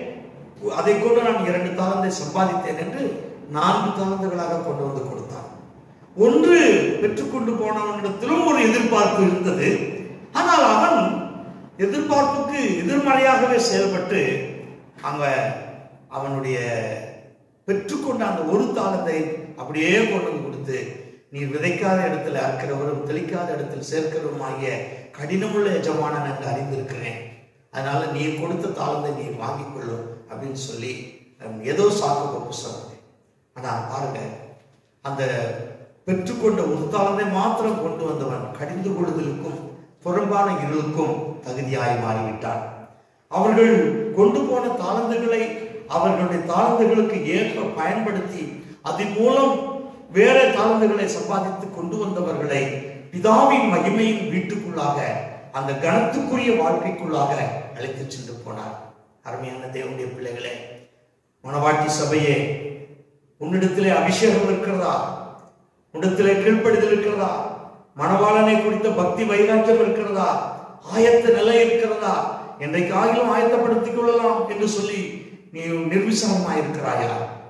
அதை கொண்டு நான் இரண்டு தாளந்தை சம்பாதித்தேன் என்று நான்கு தாளந்துகளாக கொண்டு வந்து கொடுத்தான் ஒன்று பெற்றுக்கொண்டு போனவனிடத்திலும் ஒரு எதிர்பார்ப்பு இருந்தது ஆனால் அவன் எதிர்பார்ப்புக்கு எதிர்மறையாகவே செயல்பட்டு அங்க அவனுடைய பெற்றுக்கொண்ட அந்த ஒரு தாளத்தை அப்படியே கொண்டு வந்து கொடுத்து நீ விதைக்காத இடத்துல அறுக்கிறவரும் தெளிக்காத இடத்தில் சேர்க்கிறவரும் ஆகிய கடினமுள்ள எஜமானன் என்று அறிந்திருக்கிறேன் அதனால நீ கொடுத்த தாளந்தை நீ வாங்கிக் கொள்ளும் அப்படின்னு சொல்லி அவன் ஏதோ சாக்கு போக்கு சொன்னாங்க ஆனா பாருங்க அந்த பெற்றுக்கொண்ட ஒரு தாளந்தை மாத்திரம் கொண்டு வந்தவன் கடிந்து கொள்ளுதலுக்கும் புறம்பான இருளுக்கும் தகுதியாய் மாறிவிட்டான் அவர்கள் கொண்டு போன தாளந்துகளை அவர்களுடைய தாளந்துகளுக்கு ஏற்ப பயன்படுத்தி அதன் மூலம் வேற தாளந்துகளை சம்பாதித்து கொண்டு வந்தவர்களை பிதாவின் மகிமையின் வீட்டுக்குள்ளாக அந்த கனத்துக்குரிய வாழ்க்கைக்குள்ளாக அழைத்து சென்று போனார் அருமையான தேவனுடைய பிள்ளைகளே மணவாட்டி சபையே உன்னிடத்திலே அபிஷேகம் இருக்கிறதா உன்னிடத்திலே கீழ்ப்படிதல் இருக்கிறதா மணவாளனை குறித்த பக்தி வைராக்கியம் இருக்கிறதா ஆயத்த நிலை இருக்கிறதா என்றைக்கு ஆகிலும் ஆயத்தப்படுத்திக் கொள்ளலாம் என்று சொல்லி நீ நிர்விசாரமாய் இருக்கிறாயா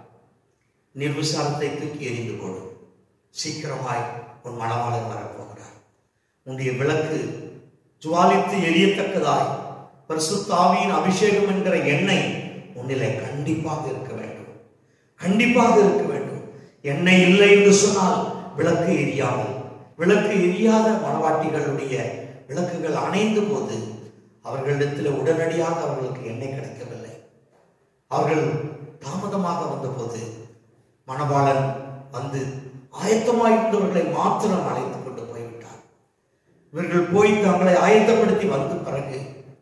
நிர்விசாரத்தை தூக்கி எறிந்து கொடு சீக்கிரமாய் உன் மணவாளன் வரப்போகிறார் உன்னுடைய விளக்கு ஜுவாலித்து எரியத்தக்கதாய் பரிசுத்தாவியின் அபிஷேகம் என்கிற எண்ணெய் உன்னிலே கண்டிப்பாக இருக்க வேண்டும் கண்டிப்பாக இருக்க வேண்டும் எண்ணெய் இல்லை என்று சொன்னால் விளக்கு எரியாமல் விளக்கு எரியாத மணவாட்டிகளுடைய விளக்குகள் அணைந்த போது அவர்களிடத்தில் உடனடியாக அவர்களுக்கு எண்ணெய் கிடைக்கவில்லை அவர்கள் தாமதமாக வந்தபோது மணவாளன் வந்து ஆயத்தமாயிருந்தவர்களை மாத்திரம் அழைத்துக் கொண்டு போய்விட்டார் இவர்கள் போய் தங்களை ஆயத்தப்படுத்தி வந்த பிறகு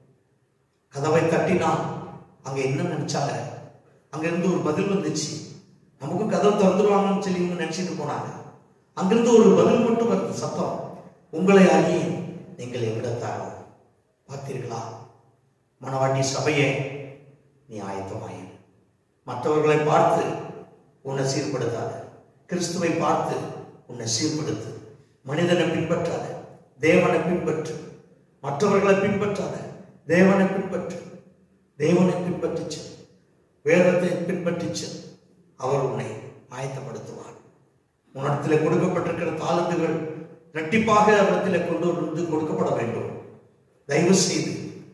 கதவை தட்டினான் அங்க என்ன நினைச்சாங்க அங்கிருந்து ஒரு பதில் வந்துச்சு நமக்கும் கதவை திறந்துருவாங்கன்னு சொல்லி இவங்க நினைச்சிட்டு போனாங்க அங்கிருந்து ஒரு பதில் மட்டும் வருது சத்தம் உங்களை அறிய நீங்கள் எவ்விடத்தாரோ பார்த்தீர்களா மணவாட்டி சபையே நீ ஆயத்தமாயிரு மற்றவர்களை பார்த்து உன்னை சீர்படுத்தாத கிறிஸ்துவை பார்த்து உன்னை சீர்படுத்து மனிதனை பின்பற்றாத தேவனை பின்பற்று மற்றவர்களை பின்பற்றாத தேவனை பின்பற்று தேவனை பின்பற்றிச்சு வேதத்தை பின்பற்றிச்சு அவர் உன்னை ஆயத்தப்படுத்துவார் உன்னிடத்தில் கொடுக்கப்பட்டிருக்கிற தாளந்துகள் இரட்டிப்பாக அவரிடத்தில் கொண்டு வந்து கொடுக்கப்பட வேண்டும் தயவு செய்து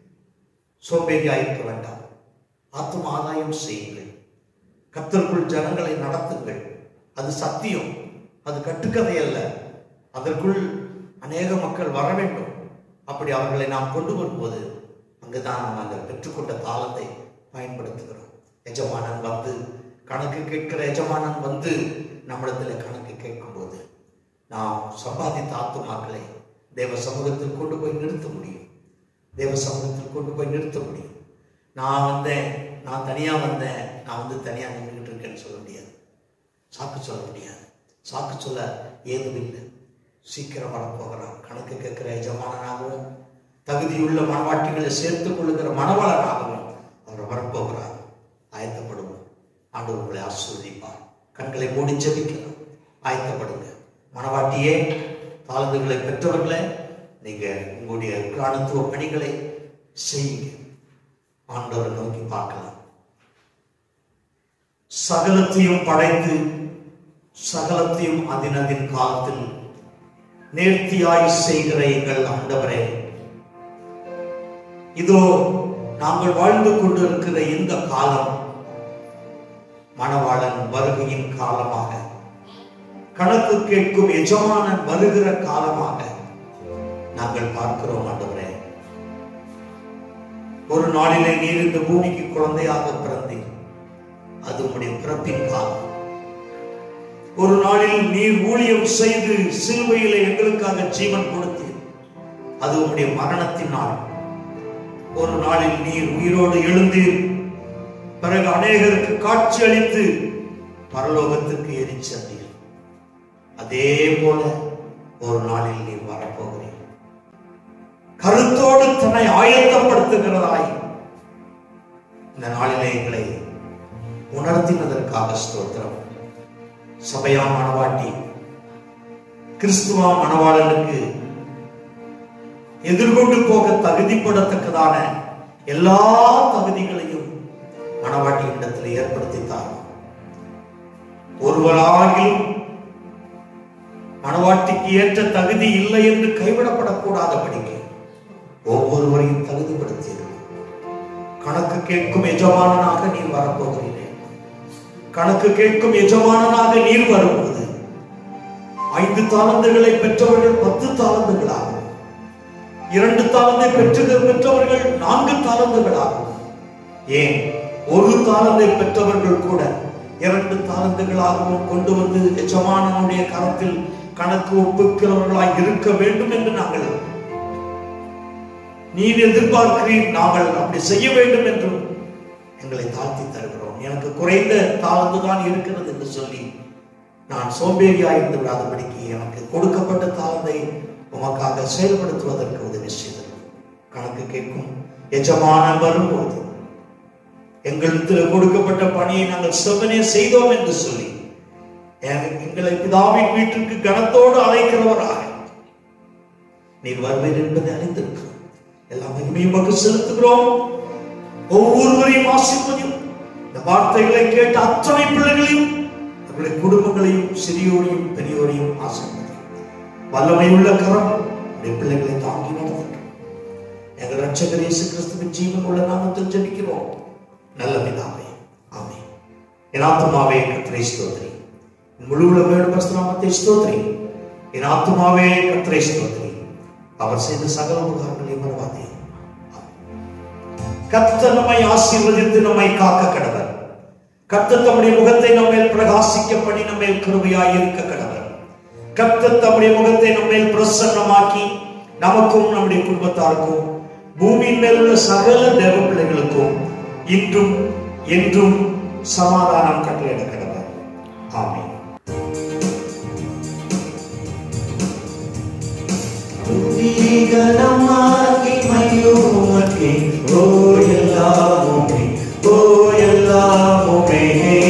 சோம்பேறியாக இருக்க வேண்டாம் ஆத்தும ஆதாயம் செய்யுங்கள் கத்தருக்குள் ஜனங்களை நடத்துங்கள் அது சத்தியம் அது கட்டுக்கதை அல்ல அதற்குள் அநேக மக்கள் வர வேண்டும் அப்படி அவர்களை நாம் கொண்டு வரும்போது அங்குதான் நாம் அந்த பெற்றுக்கொண்ட தாளத்தை பயன்படுத்துகிறோம் எஜமானன் வந்து கணக்கு கேட்கிற எஜமானன் வந்து நம்மிடத்தில் கணக்கு கேட்கும்போது நாம் சம்பாதித்த ஆத்துமாக்களை தேவ சமூகத்தில் கொண்டு போய் நிறுத்த முடியும் தேவ சமூகத்தில் கொண்டு போய் நிறுத்த முடியும் நான் வந்தேன் நான் தனியா வந்தேன் நான் வந்து தனியா நின்றுகிட்டு இருக்கேன்னு சொல்ல முடியாது சாக்கு சொல்ல முடியாது சாக்கு சொல்ல ஏதும் இல்லை சீக்கிரம் வரப்போகிறான் கணக்கு கேட்கிற எஜமானனாகவும் தகுதியுள்ள மனவாட்டிகளை சேர்த்துக் கொள்ளுகிற மனவாளனாகவும் அவர் வரப்போகிறார் ஆயத்தப்படுவோம் ஆண்டவர் உங்களை ஆசீர்வதிப்பார் கண்களை மூடி ஜெபிக்கலாம் ஆயத்தப்படுங்க மனவாட்டியே தாழ்ந்துகளை பெற்றவர்களே நீங்க உங்களுடைய கிராணத்துவ பணிகளை செய்யுங்க ஆண்டவரை நோக்கி பார்க்கலாம் சகலத்தையும் படைத்து சகலத்தையும் அதினதின் காலத்தில் நேர்த்தியாய் செய்கிற எங்கள் ஆண்டவரே இதோ நாங்கள் வாழ்ந்து கொண்டிருக்கிற இந்த காலம் மணவாளன் வருகையின் காலமாக கணக்கு கேட்கும் எஜமானன் வருகிற காலமாக நாங்கள் பார்க்கிறோம் ஆண்டவரே ஒரு நாளிலே நீர் இந்த பூமிக்கு குழந்தையாக பிறந்தீர் அது உம்முடைய பிறப்பின் காலம் ஒரு நாளில் நீர் ஊழியம் செய்து சிலுவையிலே எங்களுக்காக ஜீவன் கொடுத்தீர் அது உம்முடைய மரணத்தின் நாள் ஒரு நாளில் நீர் உயிரோடு எழுந்தீர் பிறகு அநேகருக்கு காட்சி அளித்து பரலோகத்துக்கு எரிச் சென்றீர் அதே போல ஒரு நாளில் நீர் வரப்போகிறீர் கருத்தோடு தன்னை ஆயத்தப்படுத்துகிறதாய் இந்த நாளிலே எங்களை உணர்த்தினதற்காக ஸ்தோத்திரம் சபையா மணவாட்டி கிறிஸ்துவா மணவாளனுக்கு எதிர்கொண்டு போக தகுதிப்படத்தக்கதான எல்லா தகுதிகளையும் மணவாட்டியிடத்தில் ஏற்படுத்தித்தார் ஒருவராகிலும் மணவாட்டிக்கு ஏற்ற தகுதி இல்லை என்று கைவிடப்படக்கூடாதபடிக்கு ஒவ்வொருவரையும் தகுதிப்படுத்தி கணக்கு கேட்கும் எஜமானனாக நீர் வரப்போகிறீரே கணக்கு கேட்கும் எஜமானனாக நீர் வரும்போது ஐந்து தாளந்துகளை பெற்றவர்கள் பத்து தாளந்துகளாகும் இரண்டு தாளந்தை பெற்று பெற்றவர்கள் நான்கு தாளந்துகளாகும் ஏன் ஒரு தாளந்தை பெற்றவர்கள் கூட இரண்டு தாளந்துகளாகவும் கொண்டு வந்து எஜமானனுடைய கரத்தில் கணக்கு ஒப்புக்கிறவர்களாய் இருக்க வேண்டும் என்று நாங்கள் நீர் எதிர்பார்க்கிறீர் நாங்கள் அப்படி செய்ய வேண்டும் என்றும் எங்களை தாழ்த்தி தருகிறோம் எனக்கு குறைந்த தாழ்ந்து தான் இருக்கிறது என்று சொல்லி நான் சோம்பேறியா இருந்து விடாதபடிக்கு எனக்கு கொடுக்கப்பட்ட தாழ்ந்தை உமக்காக செயல்படுத்துவதற்கு உதவி செய்தது கணக்கு கேட்கும் எஜமானன் வரும்போது எங்களிடத்தில் கொடுக்கப்பட்ட பணியை நாங்கள் செவ்வனே செய்தோம் என்று சொல்லி எங்க- எங்களை பிதாவின் வீட்டிற்கு கனத்தோடு அழைக்கிறவராக நீர் வருவீர் என்பதை அறிந்திருக்கிறோம் எல்லா மகிமையும் உமக்கு செலுத்துகிறோம் ஒவ்வொருவரையும் ஆசீர்வதியும் இந்த வார்த்தைகளை கேட்ட அத்தனை பிள்ளைகளையும் அவருடைய குடும்பங்களையும் சிறியோரையும் பெரியோரையும் ஆசீர்வதியும் வல்லமை உள்ள கரம் உடைய பிள்ளைகளை தாங்கி நடத்தட்டும் எங்கள் ரட்சகர் இயேசு கிறிஸ்துவின் ஜீவன் உள்ள நாமத்தில் ஜெபிக்கிறோம் நல்ல பிதாவே ஆமென் என் ஆத்மாவே கர்த்தரை ஸ்தோத்திரி என் முழு உலகோடு பரிசுத்த நாமத்தை ஸ்தோத்திரி என் ஆத்மாவே கர்த்தரை ஸ்தோத்திரி அவர் செய்த சகல உபகாரங்களையும் மறவாதே கர்த்தர் நம்மை ஆசீர்வதித்து நம்மை காக்க கடவர் கர்த்தர் தம்முடைய முகத்தை நம்மேல் பிரகாசிக்க பண்ணி நம்மேல் கிருபையாய் இருக்க கடவர் கர்த்தர் தம்முடைய முகத்தை நம்மேல் பிரசன்னமாக்கி நமக்கும் நம்முடைய குடும்பத்தாருக்கும் பூமியின் மேல் உள்ள சகல தேவ பிள்ளைகளுக்கும் இன்றும் என்றும் சமாதானம் கட்டளையிட கடவர் ஆமென் துதிகரமாகி மயூமக்கே ஓ எல்லாமுமே ஓ எல்லாமுமே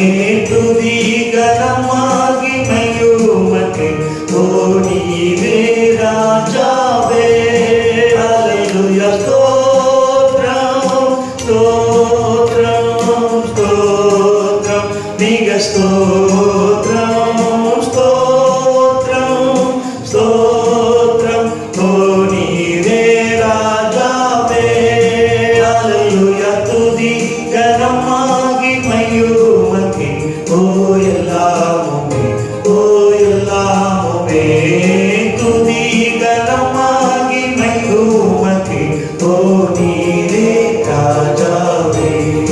துதிகரமாகி மயூமக்கே ஓ நீவே ராஜாவே அல்லேலூயா ஸ்தோத்ரம் ஸ்தோத்ரம் ஸ்தோத்ரம் மிக ஸ்தோத்ரம் ஸ்தோத்ரம் ஸ்தோத்ரம் ஓ நீரே ராஜாவே அல்லேலூயா துதி கனமாகி மயூமக்கே ஓ எல்லாமுமே ஓ எல்லாமுமே துதி கனமாகி மயூமக்கே ஓ நீரே ராஜாவே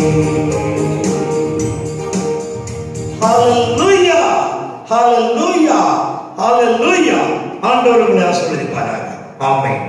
ஹalleluya ஹalleluya ஹalleluya ஆண்டவர் உங்களை ஆசீர்வதிப்பாராக ஆமென்